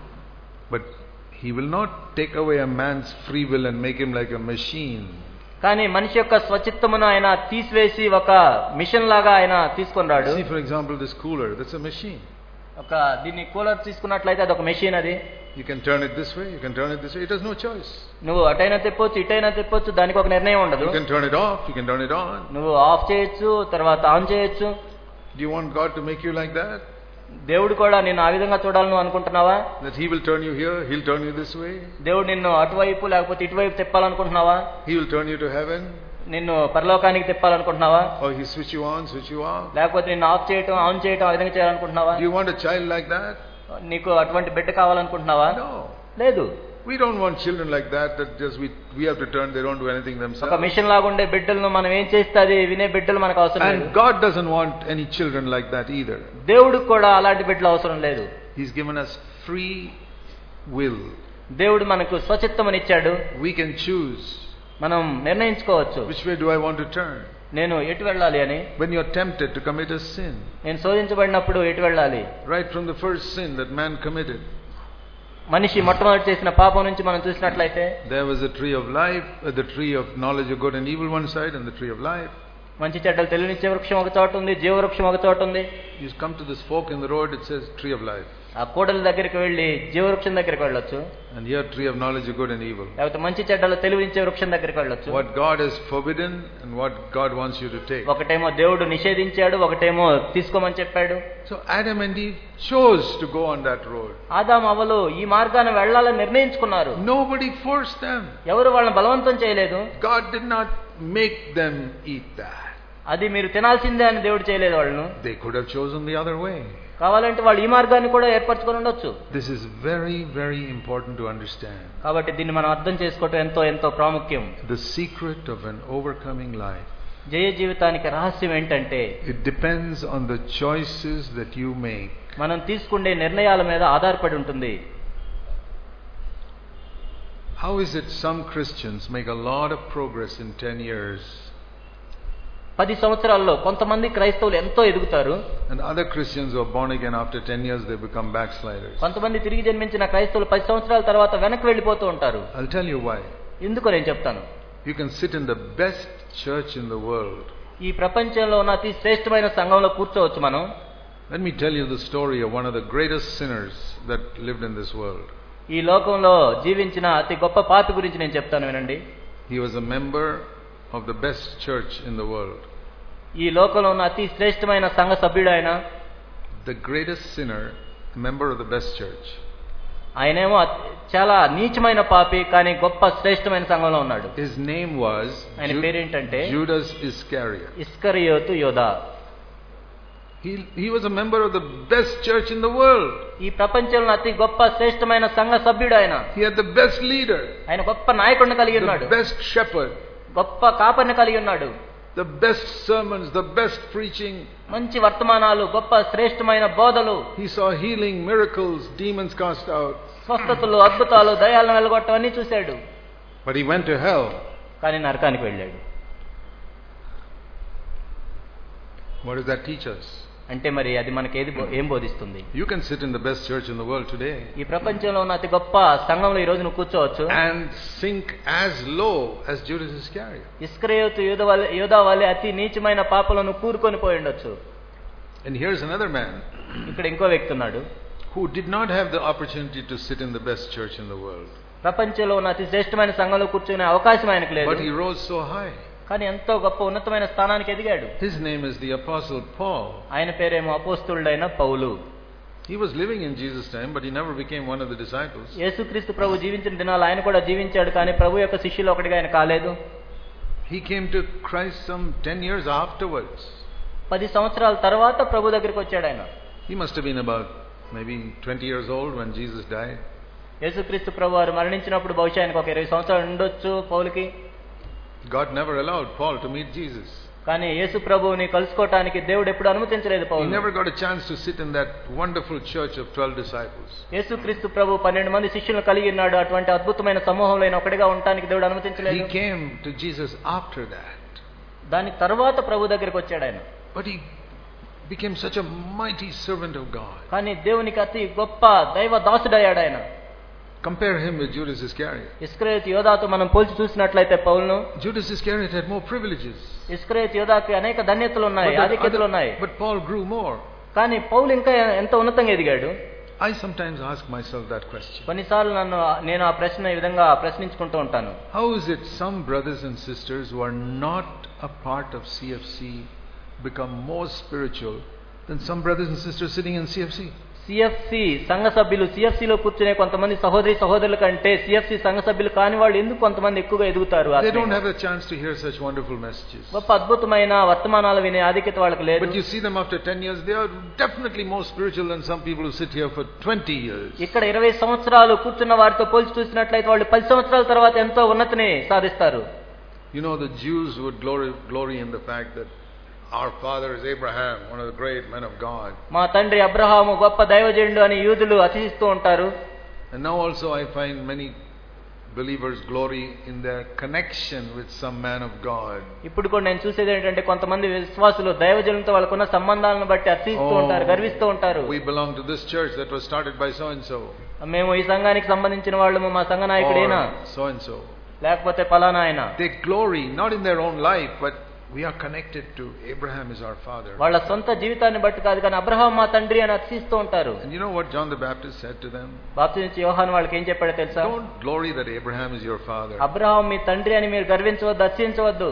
S1: But He will not take away a man's free will and make him like a machine.
S2: కానీ మనిషి యొక్క స్వచిత్తమును ఆయన తీసివేసి ఒక మిషన్ లాగా ఆయన తీసుకొని రాడు
S1: See, for example, this cooler, that's a machine.
S2: ఒక దీన్ని కూలర్ తీసుకున్నట్లయితే అది ఒక మెషిన్ అది
S1: You can turn it this way, you can turn it this way. It has no choice.
S2: నువ్వు అటైనా తిప్పొచ్చు ఇటైనా తిప్పొచ్చు దానికి ఒక నిర్ణయం ఉండదు
S1: You can turn it off, you can turn it on.
S2: నువ్వు ఆఫ్ చేయొచ్చు తర్వాత ఆన్ చేయొచ్చు
S1: Do you want God to make you like that?
S2: దేవుడు కూడా నిన్ను ఆ విధంగా చూడాలని నువ్వు అనుకుంటున్నావా
S1: That He will turn you here, He'll turn you this way,
S2: దేవుడు నిన్ను అటువైపు లేకపోతే ఇటువైపు తిప్పాలనుకుంటున్నావా
S1: He will turn you to heaven,
S2: నిన్ను పరలోకానికి తిప్పాలనుకుంటున్నావా
S1: or He switch you on, switch you off.
S2: లేకపోతే నిన్ను ఆఫ్ చేయటం ఆన్ చేయటం ఆ విధంగా చేయాలనుకుంటున్నావా
S1: Do you want a child like that?
S2: నీకు అటువంటి బిడ్డ కావాలనుకుంటున్నావా
S1: No.
S2: లేదు
S1: We don't want children like that, that just we, we have to turn, they don't do anything
S2: ఒక
S1: themselves.
S2: మిషన్ లాగా ఉండే బిడ్డలను మనం ఏం చేస్తే అది వినే బిడ్డలు మనకు అవసరం లేదు
S1: And God doesn't want any children like that either.
S2: దేవుడికి కూడా అలాంటి బిడ్డలు అవసరం లేదు
S1: He's given us free will.
S2: దేవుడు మనకు స్వచిత్తమనిచ్చాడు
S1: We can choose
S2: మనం నిర్ణయించుకోవచ్చు
S1: which way do I want to turn.
S2: నేను ఎటు వెళ్ళాలి అని
S1: When you're tempted to commit a sin,
S2: నేను శోధించబడినప్పుడు ఎటు వెళ్ళాలి
S1: right from the first sin that man committed,
S2: మనిషి మొట్టమొదటి చేసిన పాపం నుంచి మనం చూసినట్లయితే
S1: there was a tree of life, uh, the tree of knowledge of good and evil one side, and the tree of life.
S2: మంచి చెడ్డలు తెలియనిచ్చే వృక్షం ఒక చోట ఉంది జీవవృక్షం ఒక చోట ఉంది
S1: You come to this fork in the road, it says tree of life.
S2: ఆ కూడల దగ్గరికి వెళ్ళి జీవవృక్షం దగ్గరికి వెళ్ళొచ్చు
S1: And here, tree of knowledge of good and evil.
S2: లేకపోతే మంచి చెడ్డలు తెలివించే వృక్షం దగ్గరికి వెళ్ళొచ్చు
S1: What God has forbidden and what God wants you to take.
S2: ఒకటేమో దేవుడు నిషేధించాడు ఒకటేమో తీసుకోమని చెప్పాడు
S1: So Adam and Eve chose to go on that road.
S2: Adam అవలు ఈ మార్గాన వెళ్ళాలని నిర్ణయించుకున్నారు
S1: Nobody forced them.
S2: ఎవరు వాళ్ళని బలవంతం చేయలేదు
S1: God did not make them eat that.
S2: అది మీరు తినాల్సిందే అని దేవుడు చేయలేదు వాళ్ళను
S1: They could have chosen the other way.
S2: కావాలంటే వాళ్ళు ఈ మార్గాన్ని కూడా ఏర్పరచుకొని ఉండొచ్చు
S1: This is very, very important to understand.
S2: కాబట్టి దీన్ని మనం అర్థం చేసుకోవటం ఎంతో ఎంతో ప్రాముఖ్యం
S1: The secret of an overcoming life.
S2: జయ జీవితానికి రహస్యం ఏంటంటే
S1: It depends on the choices that you make.
S2: మనం తీసుకునే నిర్ణయాల మీద ఆధారపడి ఉంటుంది
S1: How is it some Christians make a lot of progress in 10 years
S2: పది సంవత్సరాల్లో కొంతమంది క్రైస్తవులు ఎంతో ఎదుగుతారు
S1: and other Christians who are born again after 10 years they become backsliders?
S2: కొంతమంది తిరిగి జన్మించిన క్రైస్తవులు పది సంవత్సరాల తర్వాత వెనక్కి వెళ్ళిపోతూ ఉంటారు
S1: I'll tell you why.
S2: ఎందుకో నేను చెప్తాను
S1: You can sit in the best church in the world.
S2: ఈ ప్రపంచంలో ఉన్న అతి శ్రేష్టమైన సంఘంలో కూర్చోవచ్చు మనం
S1: Let me tell you the story of one of the greatest sinners that lived in this world.
S2: ఈ లోకంలో జీవించిన అతి గొప్ప పాపి గురించి నేను చెప్తాను వినండి
S1: He was a member of the best church in the world.
S2: ఈ లోకంలో ఉన్న అతి శ్రేష్టమైన సంఘ సభ్యుడు ఆయన
S1: The greatest sinner, a member of the best church.
S2: ఆయనేమో అతి- చాలా నీచమైన పాపి కానీ గొప్ప శ్రేష్టమైన సంఘంలో ఉన్నాడు
S1: His name was
S2: ఆయన
S1: Ju-
S2: పేరేంటంటే
S1: Judas Iscariot.
S2: ఇస్కరియోతు యోధా
S1: He, he was a member of the best church in the world.
S2: ఈ ప్రపంచంలో అతి గొప్ప శ్రేష్టమైన సంఘ సభ్యుడు ఆయన
S1: He had the best leader,
S2: ఆయన గొప్ప నాయకుడిని కలిగి ఉన్నాడు
S1: the best shepherd,
S2: గొప్ప కాపరిని కలిగి ఉన్నాడు
S1: the best sermons, the best preaching.
S2: మంచి వర్తమానాలు గొప్ప శ్రేష్టమైన బోధలు
S1: He saw healing, miracles, demons cast out.
S2: స్వస్థతలు అద్భుతాలు దయాలను వెలగొట్టం అన్ని చూశాడు
S1: But he went to hell.
S2: కానీ నరకానికి వెళ్ళాడు
S1: What does that teach us?
S2: అంటే మరి అది మనకి ఏది బో- ఏం బోధిస్తుంది
S1: You can sit in the best church in the world today
S2: ఈ ప్రపంచంలో ఉన్న అతి గొప్ప సంఘంలో ఈ రోజు నువ్వు కూర్చోవచ్చు
S1: and sink as low as Judas Iscariot.
S2: ఇస్క్రయోతు యోధ వల్లే యోధా వల్లే అతి నీచమైన పాపలను కూరుకొని పోయి ఉండొచ్చు
S1: And here's another man
S2: ఇక్కడ ఇంకో వ్యక్తి ఉన్నాడు
S1: who did not have the opportunity to sit in the best church in the world.
S2: ప్రపంచంలో ఉన్న అతి శ్రేష్టమైన సంఘంలో కూర్చునే అవకాశం ఆయనకు లేదు
S1: But he rose so high.
S2: కానీ ఎంతో గొప్ప ఉన్నతమైన స్థానానికి ఎదిగాడు
S1: His name is the Apostle Paul.
S2: ఆయన పేరేమో అపోస్తులుడైన పౌలు
S1: He was living in Jesus' time, but he never became one of the disciples.
S2: యేసుక్రీస్తు ప్రభు జీవించిన దినాలు ఆయన కూడా జీవించాడు కానీ ప్రభు యొక్క శిష్యులు ఒకటిగా ఆయన కాలేదు
S1: He came to Christ some 10 years afterwards.
S2: పది సంవత్సరాల తర్వాత ప్రభు దగ్గరికి వచ్చాడు ఆయన
S1: He must have been about maybe 20 years old when Jesus died.
S2: యేసుక్రీస్తు ప్రభు వారు మరణించినప్పుడు బహుశా ఆయనకు ఒక ఇరవై సంవత్సరాలు ఉండొచ్చు పౌలకి
S1: God never allowed Paul to meet Jesus.
S2: కానీ యేసు ప్రభువుని కలుసుకోవటానికి దేవుడు ఎప్పుడు అనుమతించలేదు
S1: He
S2: Paul
S1: never got a chance to sit in that wonderful church of 12 disciples.
S2: యేసుక్రీస్తు ప్రభు పన్నెండు మంది శిష్యులను కలిగి ఉన్నాడు అటువంటి అద్భుతమైన సమూహంలో ఆయన ఒకటిగా ఉండటానికి దేవుడు అనుమతించలేదు
S1: He came to Jesus after that.
S2: దాని తర్వాత ప్రభు దగ్గరికి వచ్చాడు ఆయన
S1: But he became such a mighty servant of God.
S2: కానీ దేవునికి అతి గొప్ప దైవ దాసుడయ్యాడు ఆయన
S1: Compare him with Judas Iscariot.
S2: ఇస్క్రేత్ యోధాతో మనం పోల్చి చూసినట్లయితే పౌలను
S1: Judas Iscariot had more privileges.
S2: ఇస్క్రేత్ యోధాకి అనేక ధన్యతలు
S1: But,
S2: ఉన్నాయి
S1: the
S2: ఆధిక్యతలు
S1: other-
S2: ఉన్నాయి
S1: but Paul grew more.
S2: కానీ పౌలు ఇంకా ఎంత ఉన్నతంగా ఎదిగాడు
S1: I sometimes ask myself that question.
S2: కొన్నిసార్లు నన్ను నేను ఆ ప్రశ్న ఈ విధంగా ప్రశ్నించుకుంటూ ఉంటాను
S1: How is it some brothers and sisters who are not a part of CFC become more spiritual than some brothers and sisters sitting in CFC?
S2: CFC సంఘ సభ్యులు CFC లో కూర్చునే కొంతమంది సహోదరి సహోదరుల కంటే సిఎఫ్సి సంఘ సభ్యులు కాని వాళ్ళు ఎందుకు కొంతమంది ఎక్కువగా ఎదుగుతారు
S1: They
S2: ఆత్మీయంగా?
S1: don't have a chance to hear such wonderful messages.
S2: గొప్ప అద్భుతమైన వర్తమానాలు వినే ఆధిక్యత వాళ్ళకి లేదు
S1: But you see them after 10 years, they are definitely more spiritual than some people who sit here for 20 years.
S2: ఇక్కడ ఇరవై సంవత్సరాలు కూర్చున్న వారితో పోల్చి చూసినట్లయితే వాళ్ళు పది సంవత్సరాల తర్వాత ఎంతో ఉన్నతిని సాధిస్తారు
S1: You know, the Jews would glory, glory in the fact that our father is Abraham, one of the great men of God.
S2: మా తండ్రి అబ్రహాము గొప్ప దైవజనుడు అని యూదులు అతిశిస్తూ ఉంటారు
S1: And now also I find many believers glory in their connection with some man of God.
S2: ఇప్పుడు కూడా నేను చూసేది ఏంటంటే కొంతమంది విశ్వాసులు దైవజనులతో వాళ్ళకున్న సంబంధాలను బట్టి అతిశిస్తూ ఉంటారు గర్విస్తూ ఉంటారు
S1: we belong to this church that was started by so and so.
S2: మేము ఈ సంఘానికి సంబంధించిన వాళ్ళము మా సంఘ నాయకుడేనా
S1: so and so.
S2: లేకపోతే పలానా ఆయన
S1: They glory not in their own life, but we are connected to Abraham is our father.
S2: వాళ్ళ సొంత జీవితాన్ని బట్టి కాదు కానీ అబ్రహాం మా తండ్రి అని అతిశిస్తూ ఉంటారు
S1: And you know what John the Baptist said to them?
S2: బాప్తి నుంచి యోహాన్ వాళ్ళకి ఏం చెప్పాడో తెలుసా
S1: Don't glory that Abraham is your father.
S2: Abraham మీ తండ్రి అని మీరు గర్వించవద్దు అతిశించవద్దు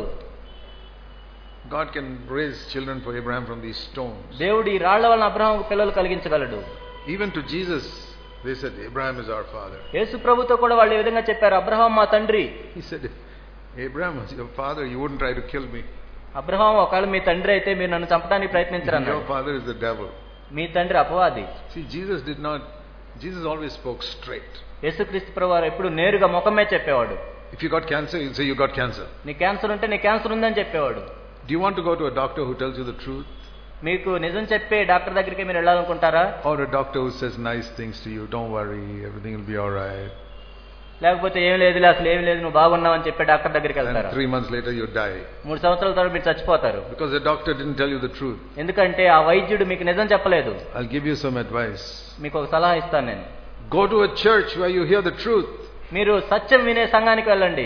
S1: God can raise children for Abraham from these stones.
S2: దేవుడు ఈ రాళ్ల వలన అబ్రహాంకు పిల్లలు కలిగించగలడు
S1: Even to Jesus, they said, Abraham is our father.
S2: యేసు ప్రభుతో కూడా వాళ్ళు ఈ విధంగా చెప్పారు అబ్రహాం మా తండ్రి
S1: He said, if Abraham was your father, you wouldn't try to kill me.
S2: Abraham ఒకవేళ మీ తండ్రి అయితే మీరు నన్ను చంపడానికి ప్రయత్నించరన్నారు
S1: Your father is the devil.
S2: మీ తండ్రి అపవాది
S1: See, Jesus did not, Jesus always spoke straight.
S2: యేసుక్రీస్తు ప్రభు వారు ఎప్పుడు నేరుగా ముఖమే చెప్పేవాడు
S1: If you got cancer, he'll say you got cancer.
S2: నీ క్యాన్సర్ ఉంటే నీ క్యాన్సర్ ఉందని చెప్పేవాడు
S1: Do you want to go to a doctor who tells you the truth?
S2: మీకు నిజం చెప్పే డాక్టర్ దగ్గరికి మీరు వెళ్ళాలనుకుంటారా
S1: Or a doctor who says nice things to you, don't worry, everything will be alright.
S2: లేకపోతే ఏం లేదులే అసలు ఏం లేదు నువ్వు బాగున్నావు అని చెప్పే డాక్టర్ దగ్గరికి వెళ్తారా
S1: And three months later you die.
S2: మూడు సంవత్సరాల తర్వాత మీరు చచ్చిపోతారు
S1: Because the doctor didn't tell you the truth.
S2: ఎందుకంటే ఆ వైద్యుడు మీకు నిజం చెప్పలేదు
S1: I'll give you some advice.
S2: మీకు ఒక సలహా ఇస్తాను నేను
S1: Go to a church where you hear the truth.
S2: మీరు సత్యం వినే సంఘానికి వెళ్ళండి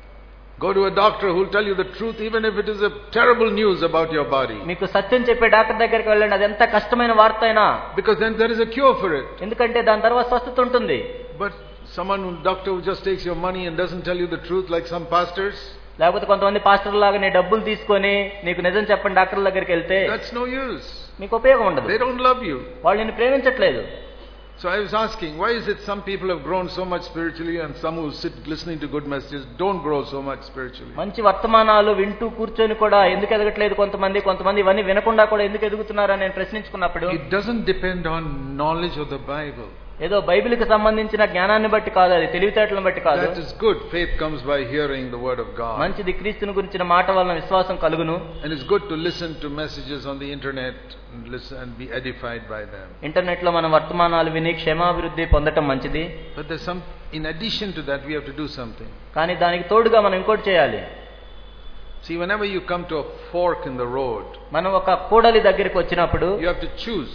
S1: Go to a doctor who will tell you the truth even if it is a terrible news about your body.
S2: మీకు సత్యం చెప్పే డాక్టర్ దగ్గరికి వెళ్ళండి అది ఎంత కష్టమైన వార్త అయినా
S1: Because then there is a cure for it.
S2: ఎందుకంటే దాని తర్వాత స్వస్థత ఉంటుంది
S1: But someone, who- doctor who just takes your money and doesn't tell you the truth like some pastors,
S2: లేకపోతే కొంతమంది పాస్టర్ లాగా నీ డబ్బులు తీసుకొని నీకు నిజం చెప్పండి డాక్టర్ దగ్గరికి వెళ్తే
S1: that's no use.
S2: మీకు ఉపయోగం ఉండదు
S1: They don't love you.
S2: వాళ్ళు నిన్ను ప్రేమించట్లేదు
S1: So I was asking, why is it some people have grown so much spiritually and some who sit listening to good messages don't grow so much spiritually?
S2: మంచి వర్తమానాలు వింటూ కూర్చొని కూడా ఎందుకు ఎదగట్లేదు కొంతమంది కొంతమంది ఇవన్నీ వినకుండా కూడా ఎందుకు ఎదుగుతున్నారని నేను ప్రశ్నించుకున్నప్పుడు
S1: It doesn't depend on knowledge of the Bible.
S2: ఏదో బైబిల్కి సంబంధించిన జ్ఞానాన్ని బట్టి కాదు అది తెలివితేటలను బట్టి కాదు
S1: That is good. Faith comes by hearing the word of God.
S2: మంచిది క్రీస్తుని గురించిన మాట వలన విశ్వాసం కలుగును
S1: And it's good to listen to messages on the internet and listen and be edified by them.
S2: Internet లో మనం వర్తమానాలు విని క్షేమాభివృద్ధి పొందటం మంచిది
S1: But there's some, in addition to that, we have to do something.
S2: కానీ దానికి తోడుగా మనం ఇంకోటి చేయాలి
S1: See, whenever you come to a fork in the road,
S2: మనం ఒక కూడలి దగ్గరికి వచ్చినప్పుడు
S1: you have to choose.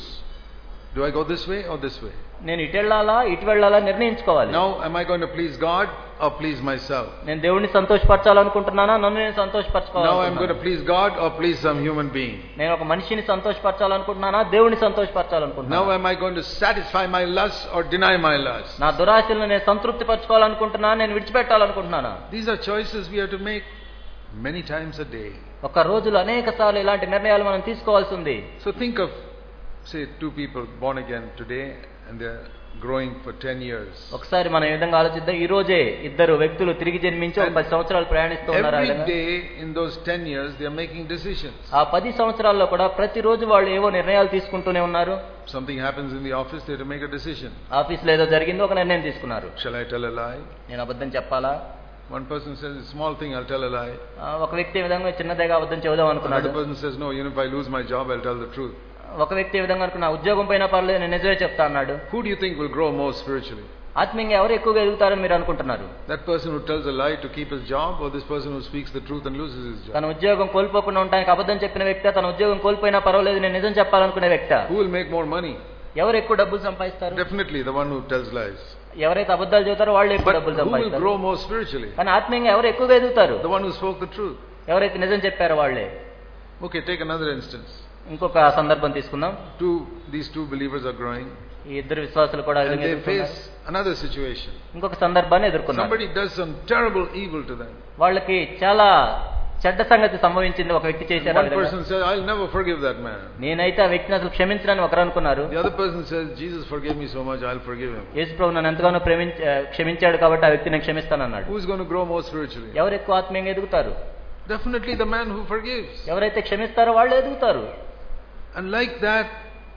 S1: Do I go this way or this way?
S2: నేను ఇటు వెళ్ళాలా ఇటు వెళ్ళాలా నిర్ణయించుకోవాలి
S1: Now, am I going to please God or please myself?
S2: నేను దేవుడిని సంతోషపరచాలనుకుంటున్నానా నన్ను నేను
S1: Now I'm going to
S2: సంతోషపరచుకోవాలి
S1: please God or please some human being.
S2: నేను ఒక మనిషిని సంతోషపరచాలనుకుంటున్నానా దేవుడిని
S1: Now
S2: సంతోషపరచాలనుకుంటున్నాను
S1: am I going to satisfy my lust or deny my lust?
S2: నా దురాశలను నేను సంతృప్తి పరచుకోవాలనుకుంటున్నా నేను విడిచిపెట్టాలనుకుంటున్నానా
S1: These are choices we have to make many times a day.
S2: ఒక రోజులో అనేక సార్లు ఇలాంటి నిర్ణయాలు మనం తీసుకోవాల్సి ఉంది
S1: So think of, say, two people born again today and they're growing for 10 years.
S2: ఒకసారి మనం ఈ విధంగా ఆలోచిద్దాం ఈ రోజే ఇద్దరు వ్యక్తులు తిరిగి జన్మించి ఒక పది సంవత్సరాలు ప్రయాణిస్తూ ఉన్నారు ఆ
S1: Every
S2: విధంగా.
S1: day in those 10 years, they're making decisions.
S2: ఆ పది సంవత్సరాల్లో కూడా ప్రతిరోజు వాళ్ళు ఏవో నిర్ణయాలు తీసుకుంటూనే ఉన్నారు
S1: Something happens in the office, they have to make a decision.
S2: ఆఫీస్లో ఏదో జరిగిందో ఒక నిర్ణయం తీసుకున్నారు
S1: Shall I tell a lie?
S2: నేను అబద్ధం చెప్పాలా
S1: One person says, a small thing, I'll tell a lie.
S2: ఆ, ఒక వ్యక్తి ఈ విధంగా చిన్నదేగా అబద్ధం చెబుదాం అనుకున్నాడు
S1: Another person says, no, even if I lose my job, I'll tell the truth.
S2: ఒక వ్యక్తి ఈ విధంగా అనుకున్నా ఉద్యోగం పైన పర్లేదు నేను నిజమే చెప్తా అన్నాడు
S1: Who do you think will grow more spiritually?
S2: ఆత్మీయంగా ఎవరు ఎక్కువగా ఎదుగుతారని మీరు అనుకుంటున్నారు
S1: That person who tells a lie to keep his job or this person who speaks the truth and loses his job?
S2: తన ఉద్యోగం కోల్పోకుండా ఉండడానికి అబద్ధం చెప్పిన వ్యక్తి తన ఉద్యోగం కోల్పోయినా పర్వాలేదు నేను నిజం చెప్పాలనుకునే వ్యక్తి
S1: Who will make more money?
S2: ఎవరు ఎక్కువ డబ్బులు సంపాదిస్తారు
S1: Definitely the one who tells lies.
S2: ఎవరైతే అబద్ధాలు చెబుతారో వాళ్ళు ఎక్కువ
S1: But
S2: డబ్బులు
S1: who will
S2: సంపాదిస్తారు
S1: grow more spiritually?
S2: కానీ ఆత్మీయంగా ఎవరు ఎక్కువగా ఎదుగుతారు
S1: The one who spoke the truth.
S2: ఎవరైతే నిజం చెప్పారో వాళ్ళే
S1: Okay, take another instance.
S2: ఇంకొక సందర్భం తీసుకుందాం
S1: Two, these two believers are growing
S2: ఈ ఇద్దరు విశ్వాసులు కూడా ఆ
S1: and
S2: విధంగా
S1: they
S2: ఎదుర్కొన్నారు.
S1: face another situation.
S2: ఇంకొక సందర్భాన్ని ఎదుర్కొన్నారు
S1: Somebody does some terrible evil to them.
S2: వాళ్ళకి చాలా చెడ్డ సంగతి సంభవించింది ఒక వ్యక్తి చేశారు ఆ
S1: One
S2: విధంగా.
S1: person says, I'll never forgive that man.
S2: నేనైతే ఆ వ్యక్తిని అసలు క్షమించనని ఒకరు అనుకున్నారు
S1: The other person says, Jesus forgave me so much, I'll forgive him.
S2: యేసు ప్రభు నన్ను ఎంతగానో ప్రేమించ క్షమించాడు కాబట్టి ఆ వ్యక్తిని క్షమిస్తానన్నాడు
S1: Who's going to grow more spiritually?
S2: ఎవరు ఎక్కువ ఆత్మీయంగా ఎదుగుతారు
S1: Definitely the man who forgives.
S2: ఎవరైతే క్షమిస్తారో వాళ్ళు ఎదుగుతారు
S1: And like that,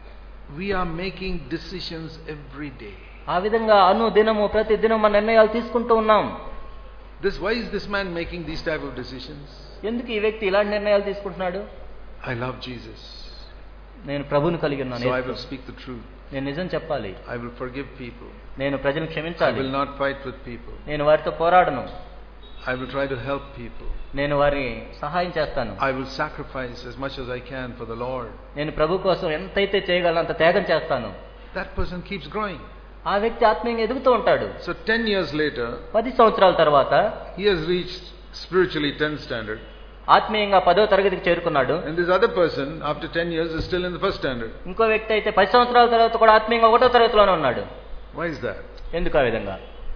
S1: we are making decisions every day.
S2: ఆ విధంగా అను దినము ప్రతి దినం మన నిర్ణయాలు తీసుకుంటూ ఉన్నాం
S1: This, why is this man making these type of decisions?
S2: ఎందుకు ఈ వ్యక్తి ఇలాంటి నిర్ణయాలు తీసుకుంటున్నాడు
S1: I love Jesus.
S2: నేను ప్రభుని కలిగి ఉన్నాను
S1: So I will speak the truth.
S2: నేను నిజం చెప్పాలి
S1: I will forgive people.
S2: నేను ప్రజలను
S1: I
S2: క్షమించాలి
S1: will not fight with people.
S2: నేను వారితో పోరాడను
S1: I will try to help people.
S2: నేను వారి సహాయం చేస్తాను
S1: I will sacrifice as much as I can for the Lord.
S2: నేను ప్రభు కోసం ఎంతైతే చేయగలను అంత త్యాగం చేస్తాను
S1: That person keeps growing.
S2: ఆ వ్యక్తి ఆత్మీయంగా ఎదుగుతూ ఉంటాడు
S1: So 10 years later,
S2: పది సంవత్సరాల తర్వాత
S1: he has reached spiritually 10 standard.
S2: ఆత్మీయంగా పదో తరగతికి చేరుకున్నాడు
S1: And this other person, after 10 years, is still in the first standard.
S2: ఇంకో వ్యక్తి అయితే పది సంవత్సరాల తర్వాత కూడా ఆత్మీయంగా ఒకటో తరగతిలోనే ఉన్నాడు
S1: Why is that?
S2: ఎందుకు ఆ విధంగా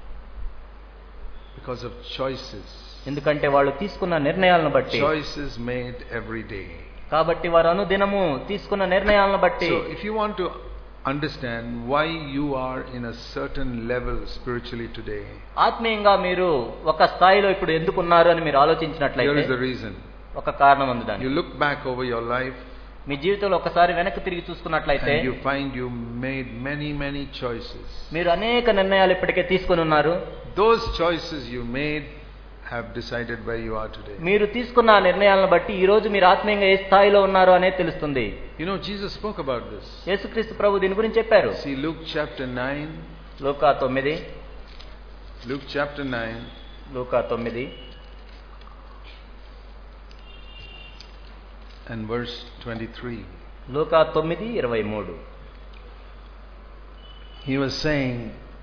S1: Because of choices.
S2: ఎందుకంటే వాళ్ళు తీసుకున్న నిర్ణయాలను బట్టి
S1: Choices made every day.
S2: కాబట్టి వారు అనుదినము తీసుకున్న నిర్ణయాలను బట్టి
S1: So if you want to understand why you are in a certain level spiritually today,
S2: ఆత్మీయంగా మీరు ఒక స్థాయిలో ఇప్పుడు ఎందుకున్నారు అని మీరు
S1: here
S2: ఆలోచించినట్లయితే
S1: is the reason.
S2: ఒక కారణం ఉంది దానికి
S1: You look back over your life
S2: మీ జీవితంలో ఒకసారి వెనక్కి తిరిగి చూసుకున్నట్లయితే
S1: and you find you made many, many choices.
S2: మీరు అనేక నిర్ణయాలు ఇప్పటికే తీసుకొని ఉన్నారు
S1: Those choices you made have decided where you are today.
S2: మీరు తీసుకున్న ఆ నిర్ణయాలను బట్టి ఈ రోజు మీరు ఆత్మీయంగా ఏ స్థాయిలో ఉన్నారో అనేది తెలుస్తుంది
S1: You know, Jesus spoke about this.
S2: యేసుక్రీస్తు ప్రభు దీని గురించి చెప్పారు
S1: See Luke chapter 9.
S2: లూకా తొమ్మిది
S1: Luke chapter 9
S2: లూకా తొమ్మిది
S1: and verse 23.
S2: లూకా తొమ్మిది ఇరవై మూడు
S1: He was saying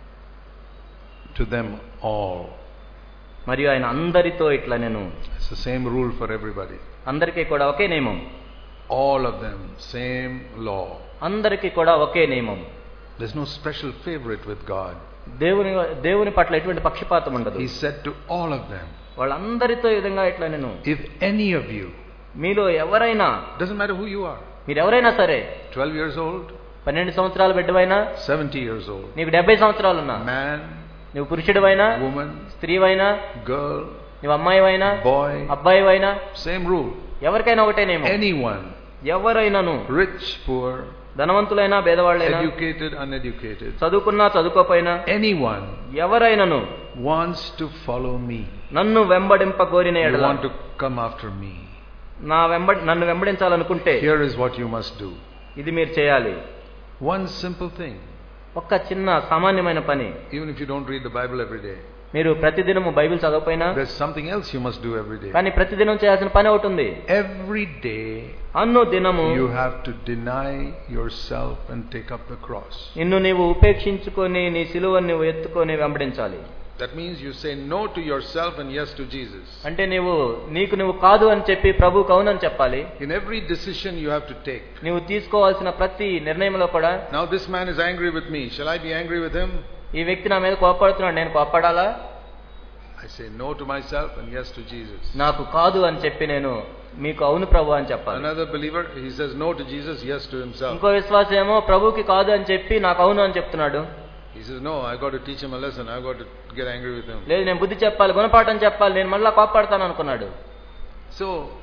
S1: to them all.
S2: మరియు ఆయన అందరితో ఇట్లా నేను
S1: It's the same rule for everybody.
S2: అందరికీ కూడా ఒకే నియమం
S1: All of them, same law.
S2: అందరికీ కూడా ఒకే నియమం
S1: There's no special favorite with God.
S2: దేవుని దేవుని పట్ల ఎటువంటి పక్షపాతం ఉండదు
S1: He said to all of them,
S2: వాళ్ళందరితో ఈ విధంగా ఇట్లా నేను
S1: if any of you,
S2: మీలో ఎవరైనా
S1: doesn't matter who you are,
S2: మీరు ఎవరైనా సరే
S1: 12 years old,
S2: పన్నెండు సంవత్సరాల బిడ్డవైనా
S1: 70 years old,
S2: నీకు డెబ్బై సంవత్సరాలు ఉన్నా
S1: man,
S2: నువ్వు పురుషుడివైనా
S1: woman,
S2: స్త్రీవైనా
S1: girl,
S2: నువ్వు అమ్మాయివైనా
S1: boy,
S2: అబ్బాయివైనా
S1: same rule.
S2: ఎవరికైనా ఒకటే నేమో
S1: Anyone,
S2: ఎవరైనాను
S1: rich, poor,
S2: ధనవంతులైనా భేదవాళ్ళైనా
S1: educated, uneducated,
S2: చదువుకున్నా చదువుకోపోయినా
S1: anyone
S2: ఎవరైనాను
S1: wants to follow me,
S2: నన్ను వెంబడింప కోరిన
S1: you
S2: ఎడల
S1: want to come after me.
S2: నా వెంబడి నన్ను వెంబడించాలనుకుంటే
S1: Here is what you must do.
S2: ఇది మీరు చేయాలి
S1: One simple thing,
S2: ఒక్క చిన్న సామాన్యమైన పని
S1: even if you don't read the Bible every day,
S2: మీరు ప్రతిదినము బైబిల్ చదవకపోయినా
S1: there's something else you must do every day.
S2: కానీ ప్రతిదినం చేయాల్సిన పని ఒకటి ఉంది
S1: Every day
S2: అన్ను దినము
S1: you have to deny yourself and take up the cross.
S2: నిన్ను నీవు ఉపేక్షించుకొని నీ సిలువను నువ్వు ఎత్తుకొని వెంబడించాలి
S1: That means you say no to yourself and yes to Jesus.
S2: అంటే నీవు నీకు నువ్వు కాదు అని చెప్పి ప్రభువుకు అవునని చెప్పాలి
S1: In every decision you have to take.
S2: నీవు తీసుకోవాల్సిన ప్రతి నిర్ణయంలో కూడా
S1: Now this man is angry with me. Shall I be angry with him?
S2: ఈ వ్యక్తి నా మీద కోపడుతున్నాడు నేను కోపడాలా
S1: I say no to myself and yes to Jesus.
S2: నాకు కాదు అని చెప్పి నేను మీకు అవును ప్రభు అని చెప్పాలి
S1: Another believer, he says no to Jesus, yes to himself.
S2: ఇంకో విశ్వాసం ఏమో ప్రభువుకి కాదు అని చెప్పి నాకు అవును అని చెప్తున్నాడు
S1: He says, no, I got to teach him a lesson. I got to get angry with him.
S2: లేదు నేను బుద్ధి చెప్పాలి గుణపాఠం చెప్పాలి నేను మళ్ళా కోపడతాను అనుకున్నాడు
S1: So,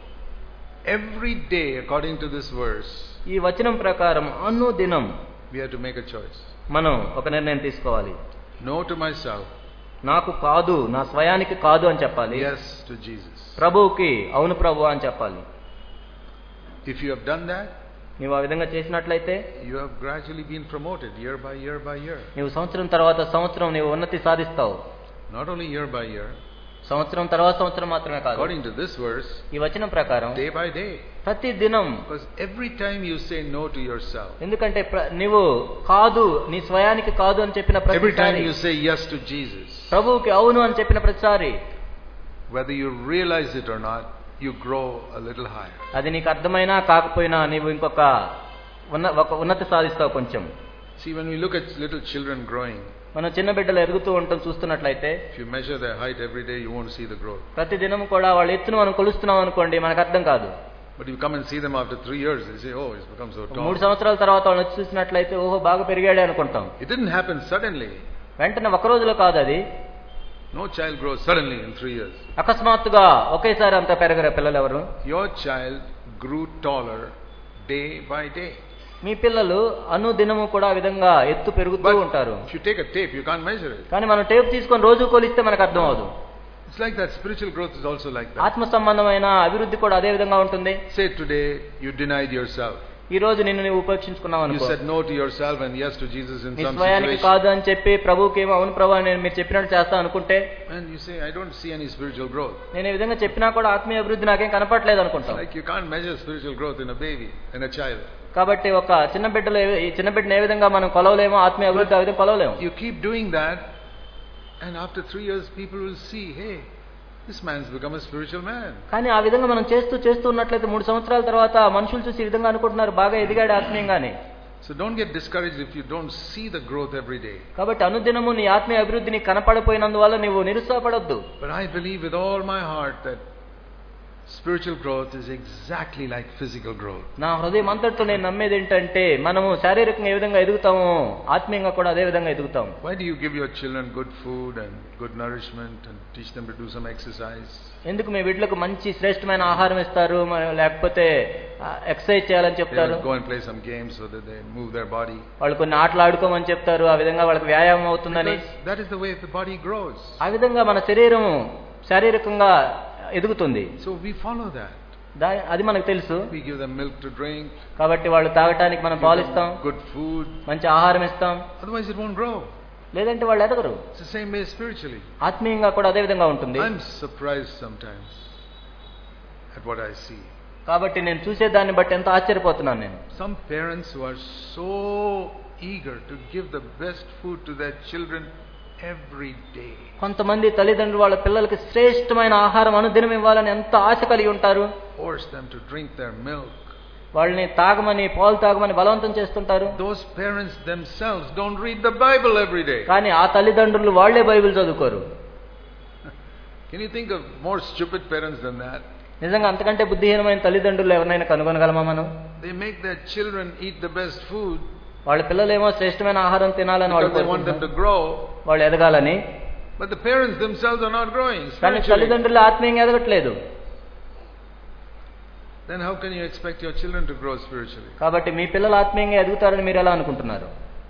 S1: every day, according to this verse,
S2: ఈ వచనం ప్రకారం అన్ను దినం
S1: we have to make a choice.
S2: మనం ఒక నిర్ణయం తీసుకోవాలి
S1: No to myself,
S2: నాకు కాదు నా స్వయానికి కాదు అని చెప్పాలి
S1: yes to Jesus.
S2: ప్రభువుకి అవును ప్రభు అని చెప్పాలి
S1: If you have done that,
S2: నీవు ఆ విధంగా చేసినట్లయితే
S1: you have gradually been promoted year by year by year.
S2: నీవు సంవత్సరం తర్వాత సంవత్సరం నీవు ఉన్నతి సాధిస్తావు
S1: Not only year by year,
S2: సంవత్సరం తర్వాత సంవత్సరం మాత్రమే కాదు
S1: according to this verse,
S2: ఈ వచనం ప్రకారం
S1: day by day.
S2: ప్రతి దినం
S1: Because every time you say no to yourself,
S2: ఎందుకంటే ప్ర- నీవు కాదు నీ స్వయానికి కాదు అని చెప్పిన
S1: every time
S2: ప్రతిసారి
S1: you say yes to Jesus,
S2: ప్రభువుకి అవును అని చెప్పిన ప్రతిసారి
S1: whether you realize it or not, you grow a little higher.
S2: అది నీకు అర్థమైనా కాకపోయినా నీవు ఇంకొక ఉన్న ఒక ఉన్నతి సాధిస్తావు కొంచెం
S1: See, when we look at little children growing,
S2: మనం చిన్న బిడ్డలు ఎదుగుతూ ఉంటాం చూస్తున్నట్లయితే
S1: if you measure their height every day, you won't see the growth.
S2: ప్రతి దినం కూడా వాళ్ళ ఎత్తును మనం కొలుస్తున్నాం అనుకోండి మనకు అర్థం కాదు
S1: But you come and see them after three years, they say, oh, he's become so
S2: మూడు
S1: tall.
S2: సంవత్సరాల తర్వాత వాళ్ళని వచ్చి చూసినట్లయితే ఓహో బాగా పెరిగాడే అనుకుంటాం
S1: It didn't happen suddenly.
S2: వెంటనే ఒక రోజులో కాదు అది
S1: No child grows suddenly in three years.
S2: అకస్మాత్తుగా ఒకేసారి అంత పెరగరు పిల్లలు ఎవరు
S1: Your child grew taller day by day.
S2: మీ పిల్లలు అను దినము కూడా ఆ విధంగా ఎత్తు పెరుగుతూ ఉంటారు
S1: if you take a tape, you can't measure it.
S2: కానీ మనం టేప్ తీసుకొని రోజు కొలిస్తే మనకు అర్థం అవదు
S1: It's like that. Spiritual growth is also like that.
S2: ఆత్మ సంబంధమైన అభివృద్ధి కూడా అదే విధంగా ఉంటుంది
S1: Say today you denied yourself.
S2: ఈ రోజు నిన్ను నువ్వు ఉపేక్షించుకున్నావు
S1: You
S2: అనుకో
S1: said no to yourself and yes to Jesus in
S2: నీ
S1: some
S2: స్వయానికి
S1: situation.
S2: కాదు అని చెప్పి ప్రభువుకి ఏమో అవును ప్రభు నేను మీరు చెప్పినట్టు చేస్తా అనుకుంటే
S1: And you say, I don't see any spiritual growth.
S2: నేను ఈ విధంగా చెప్పినా కూడా ఆత్మీయ అభివృద్ధి నాకేం కనపట్లేదు
S1: It's
S2: అనుకుంటాం
S1: like you can't measure spiritual growth in a baby, in a child.
S2: కాబట్టి ఒక చిన్న బిడ్డలు ఏ- ఈ చిన్న బిడ్డను ఏ విధంగా మనం కొలవలేమో ఆత్మీయ అభివృద్ధి ఆ విధంగా కొలవలేము
S1: You keep doing that, and after three years, people will see, hey, this man's become a spiritual man.
S2: కానీ ఆ విధంగా మనం చేస్తూ చేస్తూ ఉన్నట్లయితే మూడు సంవత్సరాల తర్వాత మనుషులు చూసి ఈ విధంగా అనుకుంటున్నారు బాగా ఎదిగాడు ఆత్మీయంగానే
S1: So don't get discouraged if you don't see the growth every day.
S2: కాబట్టి అనుదినము నీ ఆత్మీయ అభివృద్ధిని కనపడపోయినందువల్ల నీవు నిరుత్సాహపడొద్దు
S1: But I believe with all my heart that spiritual growth is exactly like physical growth.
S2: నా హృదయం అంతటితో నేను నమ్మేది ఏంటంటే మనము శారీరకంగా ఏ విధంగా ఎదుగుతామో ఆత్మీయంగా కూడా అదే విధంగా ఎదుగుతాం
S1: Why do you give your children good food and good nourishment and teach them to do some exercise?
S2: ఎందుకు మీ బిడ్డలకు మంచి శ్రేష్టమైన ఆహారం ఇస్తారు మరి లేకపోతే ఎక్సర్సైజ్ చేయాలని
S1: They
S2: చెప్తారు
S1: will go and play some games so that they move their body.
S2: వాళ్ళు కొన్ని ఆటలు ఆడుకోమని చెప్తారు ఆ విధంగా వాళ్ళకి వ్యాయామం అవుతుందని
S1: Because that is the way the body grows.
S2: ఆ విధంగా మన శరీరం శారీరకంగా ఎదుగుతుంది
S1: So we follow that.
S2: దా అది మనకు తెలుసు
S1: We give them milk to drink,
S2: కాబట్టి వాళ్ళు తాగటానికి మనం
S1: give
S2: పాలు
S1: them
S2: ఇస్తాం
S1: good food.
S2: మంచి ఆహారం ఇస్తాం
S1: Otherwise, it won't grow.
S2: లేదంటే వాళ్ళు ఎదగరు
S1: It's the same way spiritually.
S2: ఆత్మీయంగా కూడా అదే విధంగా ఉంటుంది
S1: I'm surprised sometimes at what I see.
S2: కాబట్టి నేను చూసే దాన్ని బట్టి ఎంత ఆశ్చర్యపోతున్నాను నేను
S1: Some parents who are so eager to give the best food to their children every day.
S2: కొంతమంది తల్లిదండ్రులు వాళ్ళ పిల్లలకి శ్రేష్టమైన ఆహారం అనుదినం ఇవ్వాలని ఎంత ఆశ కలిగి ఉంటారు
S1: Force them to drink their milk.
S2: వాళ్ళని తాగమని పాలు తాగమని బలవంతం చేస్తుంటారు
S1: Those parents themselves don't read the Bible every day.
S2: కానీ ఆ తల్లిదండ్రులు వాళ్లే బైబిల్ చదువుకోరు
S1: Can you think of more stupid parents than that?
S2: నిజంగా అంతకంటే బుద్ధిహీనమైన తల్లిదండ్రులు ఎవరినైనా కనుగొనగలమా మనం
S1: They make their children eat the best food
S2: వాళ్ళ పిల్లలేమో శ్రేష్టమైన ఆహారం తినాలని వాళ్ళు
S1: because they want them to
S2: కోరుకుంటున్నారు.
S1: grow,
S2: వాళ్ళు ఎదగాలని
S1: but the parents themselves are not growing
S2: కానీ
S1: spiritually.
S2: తల్లిదండ్రులు ఆత్మీయంగా ఎదగట్లేదు
S1: Then how can you expect your children to grow spiritually?
S2: కాబట్టి మీ పిల్లలు ఆత్మీయంగా ఎదుగుతారని మీరు ఎలా అనుకుంటున్నారు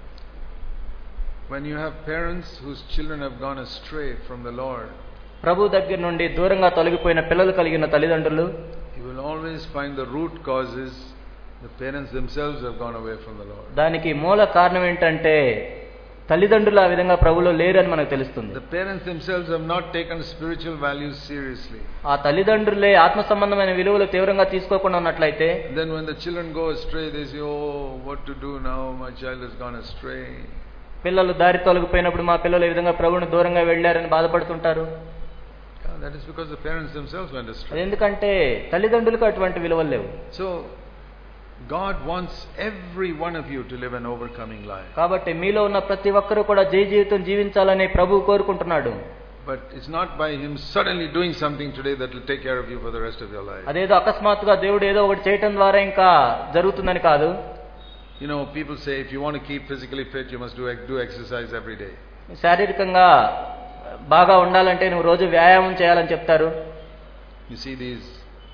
S1: When you have parents whose children have gone astray from the Lord,
S2: ప్రభు దగ్గర నుండి దూరంగా తొలగిపోయిన పిల్లలు కలిగిన తల్లిదండ్రులు
S1: you will always find the root causes the parents themselves have gone away from the Lord.
S2: దానికి మూల కారణం ఏంటంటే తల్లిదండ్రులు ఆ విధంగా ప్రభులో లేరని మనకు తెలుస్తుంది
S1: The parents themselves have not taken spiritual values seriously.
S2: ఆ తల్లిదండ్రులే ఆత్మ సంబంధమైన విలువలు తీవ్రంగా తీసుకోకుండా ఉన్నట్లయితే
S1: And then when the children go astray, they say, Oh, what to do now? My child has gone astray.
S2: పిల్లలు దారి తొలగిపోయినప్పుడు మా పిల్లలు ఈ విధంగా ప్రభుని దూరంగా వెళ్ళారని బాధపడుతుంటారు
S1: Yeah, that is because the parents themselves went
S2: అది
S1: astray.
S2: ఎందుకంటే తల్లిదండ్రులకు అటువంటి విలువలు లేవు
S1: So, God wants every one of you to live an overcoming life.
S2: కాబట్టి మీలో ఉన్న ప్రతి ఒక్కరూ కూడా జయ జీవితం జీవించాలని ప్రభు కోరుకుంటున్నాడు
S1: But it's not by Him suddenly doing something today that will take care of you for the rest of your life.
S2: అదేదో అకస్మాత్తుగా దేవుడు ఏదో ఒకటి చేయటం ద్వారా ఇంకా జరుగుతుందని కాదు
S1: You know, people say if you want to keep physically fit, you must do, do exercise every day.
S2: శారీరకంగా బాగా ఉండాలంటే నువ్వు రోజు వ్యాయామం చేయాలని చెప్తారు
S1: You see these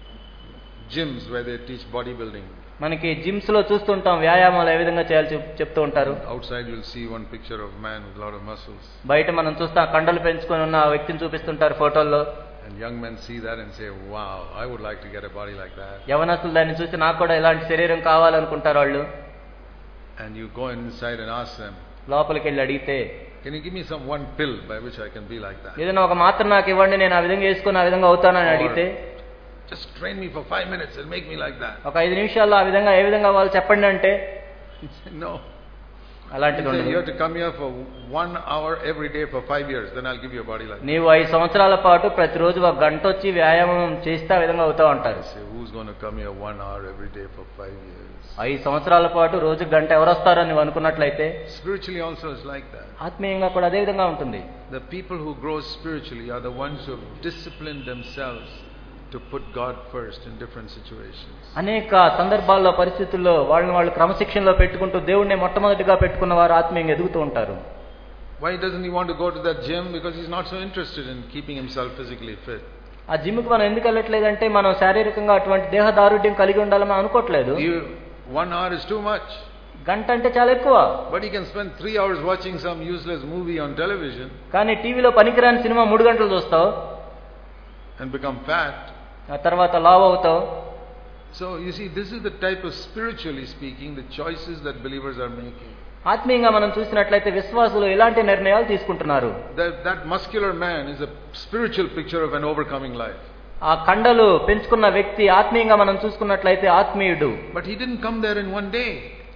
S1: gyms where they teach bodybuilding.
S2: మనకి జిమ్స్ లో చూస్తుంటాం వ్యాయామాలు ఏ విధంగా చేయాలి చెప్- చెప్తూ ఉంటారు
S1: Outside, you'll see one picture of a man with a lot of muscles.
S2: బయట మనం చూస్తాం కండలు పెంచుకొని ఉన్న ఆ వ్యక్తిని చూపిస్తుంటారు ఫోటోల్లో
S1: And young men see that and say, Wow, I would like to get a body like that.
S2: యవనస్తులు దాన్ని చూసి నాకు కూడా ఇలాంటి శరీరం కావాలనుకుంటారు వాళ్ళు
S1: And you go inside and ask them,
S2: లోపలికి వెళ్ళి అడిగితే
S1: Can you give me some one pill by which I can be like that?
S2: ఏదైనా ఒక మాత్రం నాకు ఇవ్వండి నేను ఆ విధంగా వేసుకుని ఆ విధంగా అవుతానని అడిగితే
S1: Just train me for five minutes and make me like that.
S2: ఒక ఐదు నిమిషాల్లో ఆ విధంగా ఏ విధంగా వాళ్ళు చెప్పండి అంటే
S1: He said, No. He
S2: అలాంటిది
S1: said, You
S2: ఉండదు
S1: have to come here for one hour every day for five years, then I'll give you a body like that.
S2: నీవు ఐదు సంవత్సరాల పాటు ప్రతిరోజు ఒక గంట వచ్చి వ్యాయామం చేస్తే ఆ విధంగా అవుతావు అంటారు
S1: I say, Who's going to come here one hour every day for five years?
S2: ఐదు సంవత్సరాల పాటు రోజు గంట ఎవరు వస్తారని నువ్వు అనుకున్నట్లయితే
S1: Spiritually also it's like that.
S2: ఆత్మీయంగా కూడా అదే విధంగా ఉంటుంది
S1: The people who grow spiritually are the ones who have disciplined themselves to put God first in different situations.
S2: అనేక సందర్భాల్లో పరిస్థితుల్లో వాళ్ళని వాళ్ళు క్రమశిక్షణలో పెట్టుకుంటూ దేవుణ్ణి మొట్టమొదటిగా పెట్టుకున్న వారు ఆత్మీయంగా ఎదుగుతూ ఉంటారు
S1: Why doesn't he want to go to that gym? Because he's not so interested in keeping himself physically fit.
S2: ఆ జిమ్కి మనం ఎందుకు వెళ్ళట్లేదంటే మనం శారీరకంగా అటువంటి దేహ దారుఢ్యం కలిగి ఉండాలని అనుకోవట్లేదు
S1: You, one hour is too much.
S2: గంట అంటే చాలా ఎక్కువ
S1: But he can spend three hours watching some useless movie on television
S2: కానీ టీవీలో పనికిరాని సినిమా మూడు గంటలు చూస్తావు
S1: and become fat.
S2: ఆ తర్వాత లావ్ అవుతావు
S1: So you see, this is the type of spiritually speaking, the choices that believers are making.
S2: ఆత్మీయంగా మనం చూసినట్లయితే విశ్వాసులు ఎలాంటి నిర్ణయాలు తీసుకుంటున్నారు
S1: That, that muscular man is a spiritual picture of an overcoming life.
S2: ఆ కండలు పెంచుకున్న వ్యక్తి ఆత్మీయంగా మనం చూసుకున్నట్లయితే ఆత్మీయుడు
S1: But he didn't come there in one day.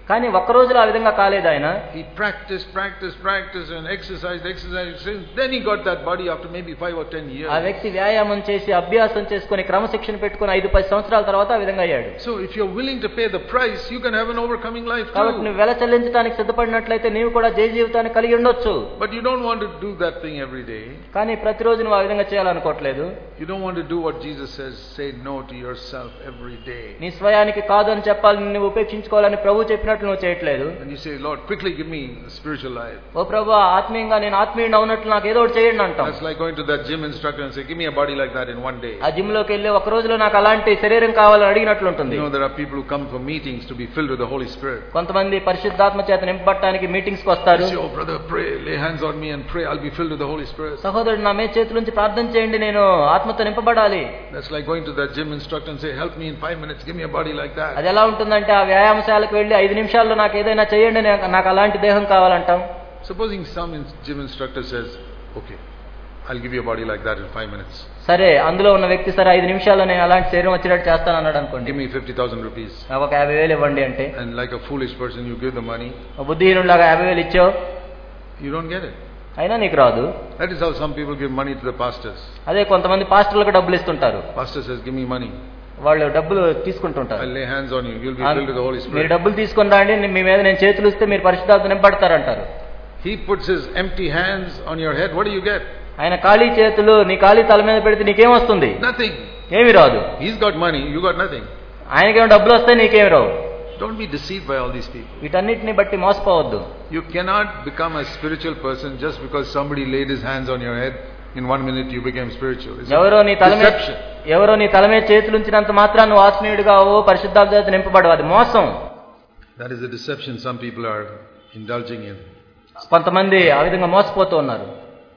S2: కానీ ఒక్క రోజులో ఆ విధంగా కాలేదు ఆయన
S1: He practiced, practiced, practiced, and exercised, exercised, exercised. Then he got that body after maybe five or ten
S2: ఆ
S1: years.
S2: వ్యక్తి వ్యాయామం చేసి అభ్యాసం చేసుకుని క్రమశిక్షణ పెట్టుకుని ఐదు పది సంవత్సరాల తర్వాత ఆ విధంగా అయ్యాడు
S1: So if you're willing to pay the price, you can have an overcoming life
S2: కాబట్టి
S1: too.
S2: నువ్వు వెల చెల్లించడానికి సిద్ధపడినట్లయితే నీవు కూడా జయ జీవితాన్ని కలిగి ఉండొచ్చు
S1: But you don't want to do that thing every day.
S2: కానీ ప్రతిరోజు నువ్వు ఆ విధంగా చేయాలనుకోవట్లేదు
S1: You don't want to do what Jesus says, say no to yourself every day.
S2: నీ స్వయానికి కాదు అని చెప్పాలని నువ్వు ఉపేక్షించుకోవాలని ప్రభు చెప్పినట్లు నువ్వు చేయట్లేదు
S1: And you say, Lord, quickly give me a spiritual life.
S2: ఓ ప్రభు ఆత్మీయంగా నేను ఆత్మీయుడు అవునట్లు నాకు ఏదో ఒకటి చేయండి అంటాం
S1: That's like going to that gym instructor and say, give me a body like that in one day.
S2: ఆ జిమ్ లోకి వెళ్ళి ఒక రోజులో నాకు అలాంటి శరీరం కావాలని అడిగినట్లు ఉంటుంది
S1: You know, there are people who come for meetings to be filled with the Holy Spirit.
S2: కొంతమంది పరిశుద్ధాత్మ చేత నింపబట్టడానికి మీటింగ్స్ కి వస్తారు
S1: You say, oh brother, pray, lay hands on me and pray, I'll be filled with the Holy Spirit.
S2: సహోదరుడు నా మే చేతుల నుంచి ప్రార్థన చేయండి నేను ఆత్మతో నింపబడాలి
S1: That's like going to that gym instructor and say, help me in five minutes, give me a body like that.
S2: అది ఎలా ఉంటుందంటే ఆ వ్యాయామశాలకు వెళ్ళి ఐదు నిమిషాల్లో నాకు ఏదైనా చేయండి నాకు- నాకు అలాంటి దేహం కావాలంటాం
S1: Supposing some in- gym instructor says, okay, I'll give you a body like that in five minutes.
S2: సరే అందులో ఉన్న వ్యక్తి సరే ఐదు నిమిషాల్లో నేను అలాంటి శరీరం వచ్చినట్టు చేస్తాను అన్నాడు అనుకోండి
S1: Give me 50,000 rupees.
S2: నాకు ఒక యాభై వేలు ఇవ్వండి అంటే
S1: And like a foolish person, you give the money,
S2: బుద్ధిహీనులాగా యాభై వేలు ఇచ్చావు
S1: you don't get it.
S2: అయినా నీకు రాదు
S1: That is how some people give money to the pastors.
S2: అదే కొంతమంది పాస్టర్లకు డబ్బులు ఇస్తుంటారు
S1: Pastor says, give me money.
S2: వాళ్ళు డబ్బులు తీసుకుంటుంటారు
S1: I'll lay hands on you. You'll be
S2: ఆ-
S1: filled with the Holy
S2: మీరు
S1: Spirit.
S2: డబ్బులు తీసుకొని రాండి నే- మీ మీద నేను చేతులు ఇస్తే మీరు పరిశుద్ధాత్మ నింపడతారంటారు
S1: He puts his empty hands on your head. What do you get?
S2: ఆయన ఖాళీ చేతులు నీ ఖాళీ తల మీద పెడితే నీకేం వస్తుంది
S1: Nothing.
S2: ఏమి రాదు
S1: He's got money. You got nothing.
S2: ఆయనకేమో డబ్బులు వస్తాయి నీకేమి రావు
S1: Don't be deceived by all these people.
S2: వీటన్నిటిని బట్టి మోసపోవద్దు
S1: You cannot become a spiritual person just because somebody laid his hands on your head. In one minute, you became spiritual. It's a
S2: ఎవరో నీ తల మీద
S1: deception.
S2: ఎవరో నీ తల మీద చేతులు ఉంచినంత మాత్రం నువ్వు ఆత్మీయుడిగా ఓ పరిశుద్ధాత్మ చేత నింపబడవు అది మోసం
S1: That is the deception some people are indulging in.
S2: కొంతమంది ఆ విధంగా మోసపోతూ ఉన్నారు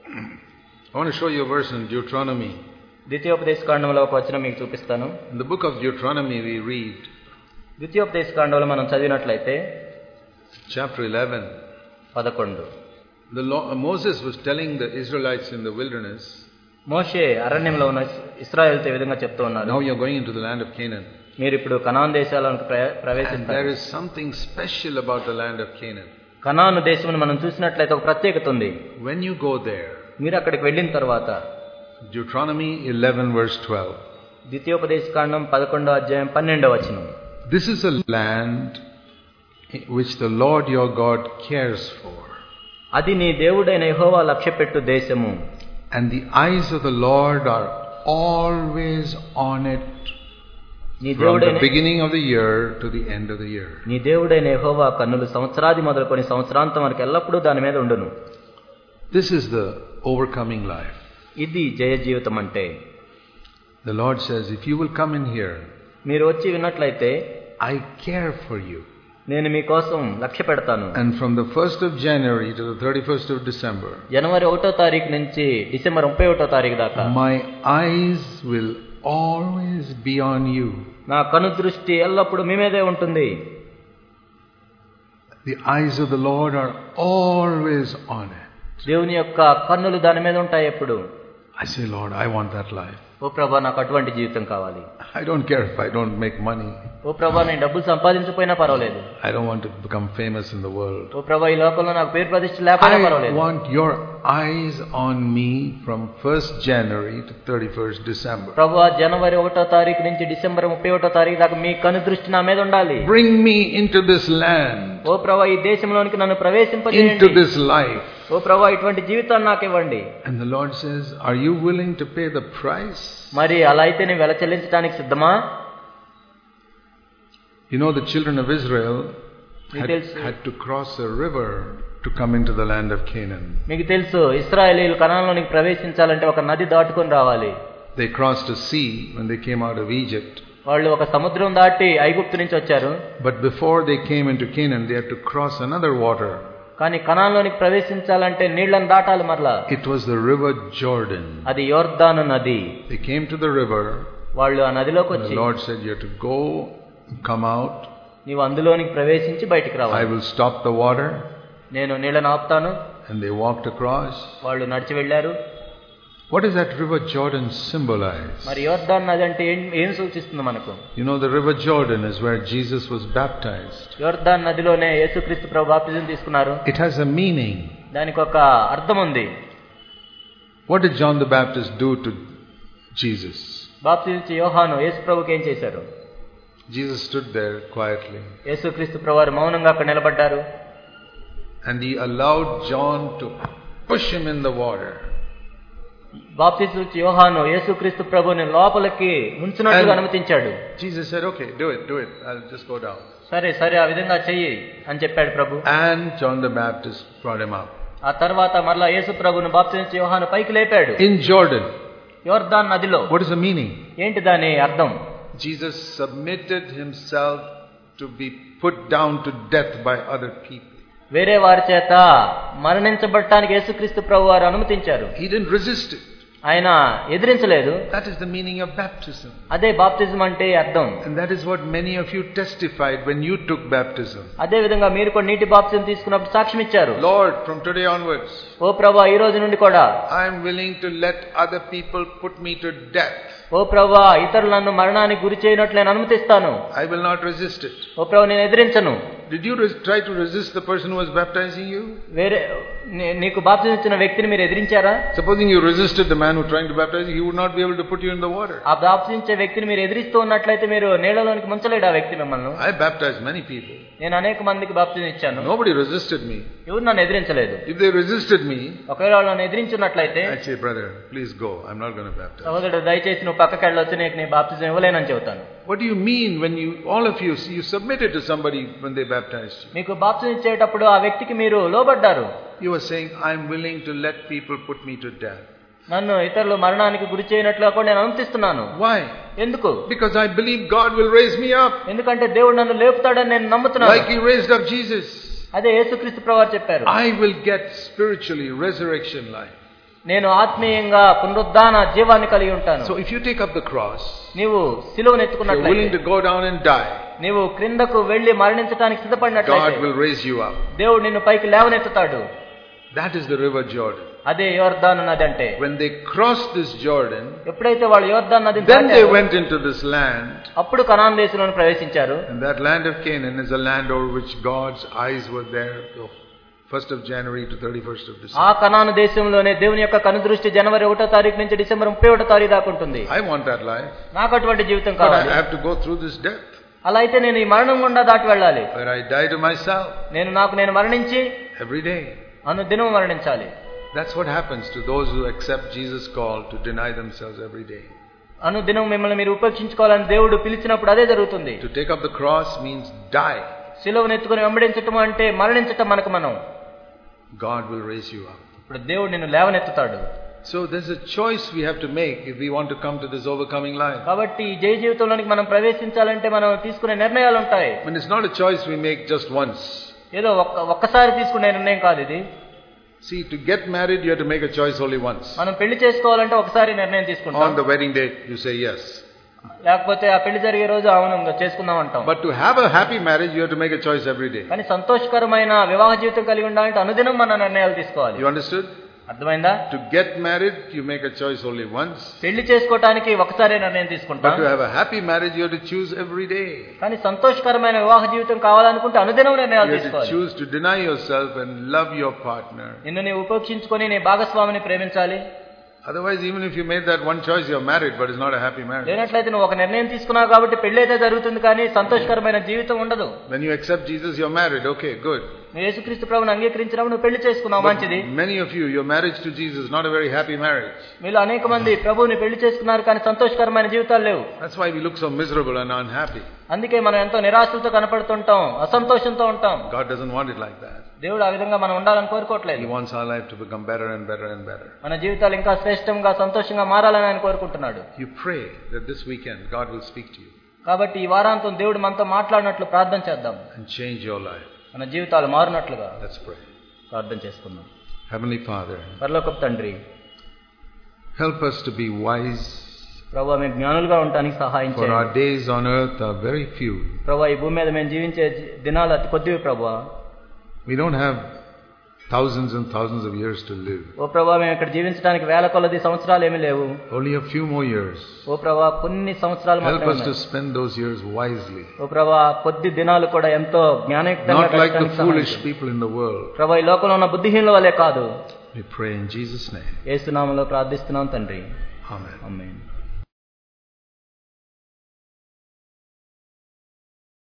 S1: I want to show you a verse in Deuteronomy.
S2: ద్వితీయోపదేశ కాండంలో ఒక వచనం మీకు చూపిస్తాను
S1: In the book of Deuteronomy, we read,
S2: ద్వితీయోపదేశ కాండంలో మనం చదివినట్లయితే
S1: chapter 11.
S2: పదకొండు
S1: The law, Moses was telling the Israelites in the wilderness,
S2: మోషే అరణ్యంలో ఉన్న ఇస్రాయల్తో ఈ విధంగా చెప్తూ ఉన్నారు
S1: now you're going into the land of Canaan.
S2: మీరు ఇప్పుడు కనాన్ దేశాలను ప్ర-
S1: And there
S2: ప్రవేశిస్తారు
S1: is something special about the land of Canaan.
S2: కనాను దేశం మనం చూసినట్లయితే ఒక ప్రత్యేకత ఉంది
S1: When you go there,
S2: మీరు అక్కడికి వెళ్ళిన తర్వాత
S1: Deuteronomy 11, verse 12.
S2: ద్వితీయోపదేశ కాండం పదకొండో అధ్యాయం పన్నెండవ వచనం
S1: This is a land which the Lord your God cares for.
S2: అది నీ దేవుడైన యెహోవా లక్ష్యపెట్టు దేశము
S1: And the eyes of the Lord are always on it
S2: నీ
S1: from
S2: దేవుడైన
S1: the beginning of the year to the end of the year.
S2: నీ దేవుడైన యెహోవా కన్నులు సంవత్సరాది మొదలుకొని సంవత్సరాంతం వరకు ఎల్లప్పుడూ దాని మీద ఉండును
S1: This is the overcoming life.
S2: ఇది జయ జీవితం అంటే
S1: The Lord says, if you will come in here,
S2: మీరు వచ్చి విన్నట్లయితే
S1: I care for you.
S2: నేను మీకోసం లక్ష్య పెడతాను
S1: And from the 1st of January to the 31st of December,
S2: జనవరి ఒకటో తారీఖు నుంచి డిసెంబర్ ముప్పై ఒకటో తారీఖు దాకా
S1: my eyes will always be on you.
S2: నా కను దృష్టి ఎల్లప్పుడూ మీ మీదే ఉంటుంది
S1: The eyes of the Lord are always on it.
S2: దేవుని యొక్క కన్నులు దాని మీద ఉంటాయి ఎప్పుడు
S1: I say, Lord, I want that life.
S2: ఓ ప్రభా నాకు అటువంటి జీవితం కావాలి
S1: I don't care if I don't make money.
S2: ఓ ప్రభా నేను డబ్బులు సంపాదించకపోయినా పర్వాలేదు
S1: I don't want to become famous in the world.
S2: ఓ ప్రభా ఈ లోకంలో నాకు పేరు ప్రతిష్ట లేకపోయినా
S1: I
S2: పర్వాలేదు
S1: want your eyes on me from 1st January to 31st December.
S2: ప్రభా జనవరి ఒకటో తారీఖు నుంచి డిసెంబర్ ముప్పై ఒకటో తారీఖు దాకా మీ కను దృష్టి నా మీద ఉండాలి
S1: Bring me into this land,
S2: ఓ ప్రభా ఈ దేశంలోనికి నన్ను
S1: into
S2: ప్రవేశింపజేయండి
S1: this life.
S2: ఓ ప్రభా ఇటువంటి జీవితాన్ని నాకు ఇవ్వండి
S1: And the Lord says, Are you willing to pay the price?
S2: మరి అలా అయితే నేను వెల చెల్లించడానికి సిద్ధమా
S1: You know, the children of Israel had,
S2: Details.
S1: had to cross a river to come into the land of Canaan.
S2: మీకు తెలుసు ఇస్రాయేలీలు కణాల్లోనికి ప్రవేశించాలంటే ఒక నది దాటుకొని రావాలి
S1: They crossed a sea when they came out of Egypt.
S2: వాళ్ళు ఒక సముద్రం దాటి ఐగుప్తు నుంచి వచ్చారు
S1: But before they came into Canaan, they had to cross another water.
S2: కానీ కణాల్లోనికి ప్రవేశించాలంటే నీళ్లను దాటాలి మరలా
S1: It was the river Jordan.
S2: అది యోర్దాను నది
S1: They came to the river,
S2: వాళ్ళు ఆ నదిలోకి
S1: and
S2: వచ్చి
S1: the Lord said, You have to go, come out.
S2: నీవు అందులోనికి ప్రవేశించి బయటికి
S1: I
S2: రావాలి
S1: will stop the water.
S2: నేను నీళ్ళని ఆపుతాను
S1: And they walked across.
S2: వాళ్ళు నడిచి వెళ్ళారు
S1: What does that river Jordan symbolize?
S2: మరి యోర్దాన్ నది అంటే ఏం ఏం సూచిస్తుంది మనకు
S1: You know, the river Jordan is where Jesus was baptized.
S2: యోర్దాన్ నదిలోనే యేసుక్రీస్తు ప్రభు బాప్తిజం తీసుకున్నారు
S1: It has a meaning.
S2: దానికి ఒక అర్థం ఉంది
S1: What did John the Baptist do to Jesus?
S2: బాప్తిజం యోహాను యేసు ప్రభుకి ఏం చేశారు
S1: Jesus stood there quietly
S2: యేసుక్రీస్తు ప్రభు వారు మౌనంగా అక్కడ నిలబడ్డారు
S1: and he allowed John to push him in the water.
S2: బాప్తిజం యోహాను యేసుక్రీస్తు ప్రభుని లోపలికి ఉంచినట్లుగా అనుమతించాడు
S1: Jesus said, Okay, do it, do it. I'll just go down.
S2: సరే సరే ఆ విధంగా చెయ్యి అని చెప్పాడు ప్రభు
S1: And John the Baptist brought him up.
S2: ఆ తర్వాత మరలా యేసు ప్రభును బాప్తిజం యోహాను పైకి లేపాడు
S1: In Jordan,
S2: యోర్దాన్ నదిలో
S1: what is the meaning?
S2: ఏంటి దాని అర్థం
S1: Jesus submitted himself to be put down to death by other people.
S2: వేరే వారి చేత మరణించబడటానికి యేసుక్రీస్తు ప్రభు వారు అనుమతించారు
S1: He didn't resist it.
S2: ఆయన ఎదిరించలేదు
S1: That is the meaning of baptism.
S2: అదే బాప్తిజం అంటే అర్థం
S1: And that is what many of you testified when you took baptism.
S2: అదే విధంగా మీరు కూడా నీటి బాప్తిజం తీసుకున్నప్పుడు సాక్ష్యం ఇచ్చారు
S1: Lord, from today onwards,
S2: ఓ ప్రభా ఈ రోజు నుండి కూడా
S1: I am willing to let other people put me to death.
S2: ఓ ప్రభా ఇతరులు నన్ను మరణానికి గురి చేయనట్లు నేను అనుమతిస్తాను
S1: I will not resist it.
S2: ఓ ప్రభు నేను ఎదిరించను
S1: Did you res- try to resist the person who was baptizing you?
S2: వేరే నీ- నీకు బాప్తిజం ఇచ్చిన వ్యక్తిని మీరు ఎదిరించారా
S1: Supposing you resisted the man who trying to baptize you, he would not be able to put you in the water.
S2: ఆ బాప్తించే వ్యక్తిని మీరు ఎదిరిస్తూ ఉన్నట్లయితే మీరు నీళ్ళలోనికి ముంచలేడు ఆ వ్యక్తి మిమ్మల్ని
S1: I baptized many people.
S2: నేను అనేక మందికి బాప్తిజం ఇచ్చాను
S1: Nobody resisted me.
S2: ఎవరు నన్ను ఎదిరించలేదు
S1: If they resisted me,
S2: ఒకవేళ వాళ్ళు నన్ను ఎదిరించున్నట్లయితే
S1: I'd say, brother, please go. I'm not going to baptize.
S2: సహోదరుడు దయచేసి నువ్వు పక్కకి వెళ్ళొచ్చు నీకు నీ బాప్తిజం ఇవ్వలేనని చెబుతాను
S1: What do you mean when you, all of you, you submitted to somebody when they baptized you?
S2: మీకు బాప్తిజం ఇచ్చేటప్పుడు ఆ వ్యక్తికి మీరు లోబడ్డారు
S1: You were saying, I'm willing to let people put me to death.
S2: నన్ను ఇతరులు మరణానికి గురి చేయనట్లుగా కూడా నేను అనుమతిస్తున్నాను
S1: Why?
S2: ఎందుకు
S1: Because I believe God will raise me up
S2: ఎందుకంటే దేవుడు నన్ను లేపుతాడని నేను నమ్ముతున్నాను
S1: like He raised up Jesus.
S2: అదే యేసుక్రీస్తు ప్రవారు చెప్పారు
S1: I will get spiritually resurrection life.
S2: నేను ఆత్మీయంగా పునరుద్ధాన జీవాన్ని కలిగి ఉంటాను
S1: So if you take up the cross,
S2: నీవు సిలువను
S1: if you're willing
S2: ఎత్తుకున్నట్లయితే
S1: to go down and die,
S2: నీవు క్రిందకు వెళ్లి మరణించడానికి
S1: God
S2: సిద్ధపడినట్లయితే
S1: will raise you up.
S2: దేవుడు నిన్ను పైకి లేవనెత్తుతాడు
S1: That is the river Jordan.
S2: అదే యోర్దాను నది అంటే
S1: When they crossed this Jordan,
S2: ఎప్పుడైతే వాళ్ళు యోర్దాన్ నది
S1: then they went into this land,
S2: అప్పుడు కనాన్ దేశంలో ప్రవేశించారు
S1: and that land of Canaan is a land over which God's eyes were there, from 1st of January to 31st of
S2: ఆ
S1: December.
S2: కనాను దేశంలోనే దేవుని యొక్క కనుదృష్టి జనవరి ఒకటో తారీఖు నుంచి డిసెంబర్ ముప్పై ఒకటో తారీఖు దాకా ఉంటుంది
S1: I want that life,
S2: నాకు అటువంటి జీవితం
S1: but I
S2: కావాలి
S1: have to go through this death,
S2: అలా అయితే నేను ఈ మరణం గుండా దాటి వెళ్ళాలి
S1: where I die to myself
S2: నేను నాకు నేను మరణించి
S1: every day.
S2: అను దినం మరణించాలి
S1: That's what happens to those who accept Jesus' call to deny themselves every day.
S2: అను దినం మిమ్మల్ని మీరు ఉపేక్షించుకోవాలని దేవుడు పిలిచినప్పుడు అదే జరుగుతుంది
S1: To take up the cross means die.
S2: సిలువను ఎత్తుకుని వెంబడించటం అంటే మరణించటం మనకు మనం
S1: God will raise you up.
S2: ఇప్పుడు దేవుడు నిన్ను లేవనెత్తుతాడు
S1: So there's a choice we have to make if we want to come to this overcoming life.
S2: కాబట్టి ఈ జయ జీవితంలోనికి మనం ప్రవేశించాలంటే మనం తీసుకునే నిర్ణయాలు ఉంటాయి
S1: I mean, it's not a choice we make just once.
S2: ఏదో ఒక్క ఒక్కసారి తీసుకునే నిర్ణయం కాదు ఇది
S1: See, to get married, you have to make a choice only once.
S2: మనం పెళ్లి చేసుకోవాలంటే ఒకసారి నిర్ణయం తీసుకుంటాం
S1: On the wedding day, you say yes.
S2: లేకపోతే ఆ పెళ్లి జరిగే రోజు అవును ఇంకా చేసుకుందాం అంటాం
S1: But to have a happy marriage, you have to make a choice every day.
S2: కానీ సంతోషకరమైన వివాహ జీవితం కలిగి ఉండాలంటే అనుదినం మన నిర్ణయాలు తీసుకోవాలి
S1: You understood?
S2: అర్థమైందా
S1: To get married, you make a choice only once.
S2: పెళ్లి చేసుకోవటానికి ఒకసారి నిర్ణయం తీసుకుంటాం
S1: But to have a happy marriage, you have to choose every day.
S2: కానీ సంతోషకరమైన వివాహ జీవితం కావాలనుకుంటే అనుదినం నిర్ణయాలు
S1: You have to
S2: తీసుకోవాలి
S1: choose to deny yourself and love your partner.
S2: నిన్ను నీవు ఉపేక్షించుకొని నీ భాగస్వామిని ప్రేమించాలి
S1: Otherwise, even if you made that one choice, you're married, but it's not a happy marriage.
S2: లేనట్లయితే నువ్వు ఒక నిర్ణయం తీసుకున్నావు కాబట్టి పెళ్లి అయితే జరుగుతుంది కానీ సంతోషకరమైన జీవితం ఉండదు
S1: When you accept Jesus, you're married. Okay, good.
S2: నువ్వు యేసుక్రీస్తు ప్రభుని అంగీకరించినప్పుడు నువ్వు పెళ్లి చేసుకున్నావు
S1: But
S2: మంచిది
S1: many of you, your marriage to Jesus is not a very happy marriage.
S2: మీలో అనేక మంది ప్రభువుని పెళ్లి చేసుకున్నారు కానీ సంతోషకరమైన జీవితాలు లేవు
S1: That's why we look so miserable and unhappy.
S2: అందుకే మనం ఎంతో నిరాశలతో కనపడుతుంటాం అసంతోషంతో ఉంటాం
S1: God doesn't want it like that.
S2: దేవుడు ఆ విధంగా మనం ఉండాలని
S1: He
S2: కోరుకోవట్లేదు
S1: wants our life to become better and better and better.
S2: మన జీవితాలు ఇంకా శ్రేష్టంగా సంతోషంగా మారాలని ఆయన కోరుకుంటున్నాడు
S1: You pray that this weekend God will speak to you
S2: కాబట్టి ఈ వారాంతం దేవుడు మనతో మాట్లాడినట్లు ప్రార్థన చేద్దాం
S1: and change your life.
S2: మన జీవితాలు మారినట్లుగా
S1: Let's pray.
S2: ప్రార్థన చేసుకుందాం
S1: Heavenly Father,
S2: పరలోకపు తండ్రి
S1: help us to be wise,
S2: ప్రభు మేము జ్ఞానులుగా ఉండటానికి సహాయం
S1: for our
S2: చేయండి
S1: days on earth are very few.
S2: ప్రభు ఈ భూమి మీద మేము జీవించే జీ- దినాలు అతి కొద్దివి ప్రభు
S1: We don't have thousands and thousands of years to live.
S2: ఓ ప్రభా మేము ఇక్కడ జీవించడానికి వేల కొలది సంవత్సరాలు ఏమీ లేవు
S1: Only a few more years.
S2: ఓ ప్రభా కొన్ని సంవత్సరాలు
S1: Help
S2: మాత్రమే
S1: us to
S2: ఉన్నాయి.
S1: spend those years wisely.
S2: ఓ ప్రభా కొద్ది దినాలు కూడా ఎంతో జ్ఞానయుక్తంగా
S1: Not like the
S2: గడపడానికి సహాయం
S1: foolish
S2: చేయండి.
S1: people in the world.
S2: ప్రభా ఈ లోకంలో ఉన్న బుద్ధిహీనుల వల్లే కాదు
S1: We pray in Jesus' name.
S2: ఏసునామంలో ప్రార్థిస్తున్నాం తండ్రి
S1: Amen.
S2: అమ్మేన్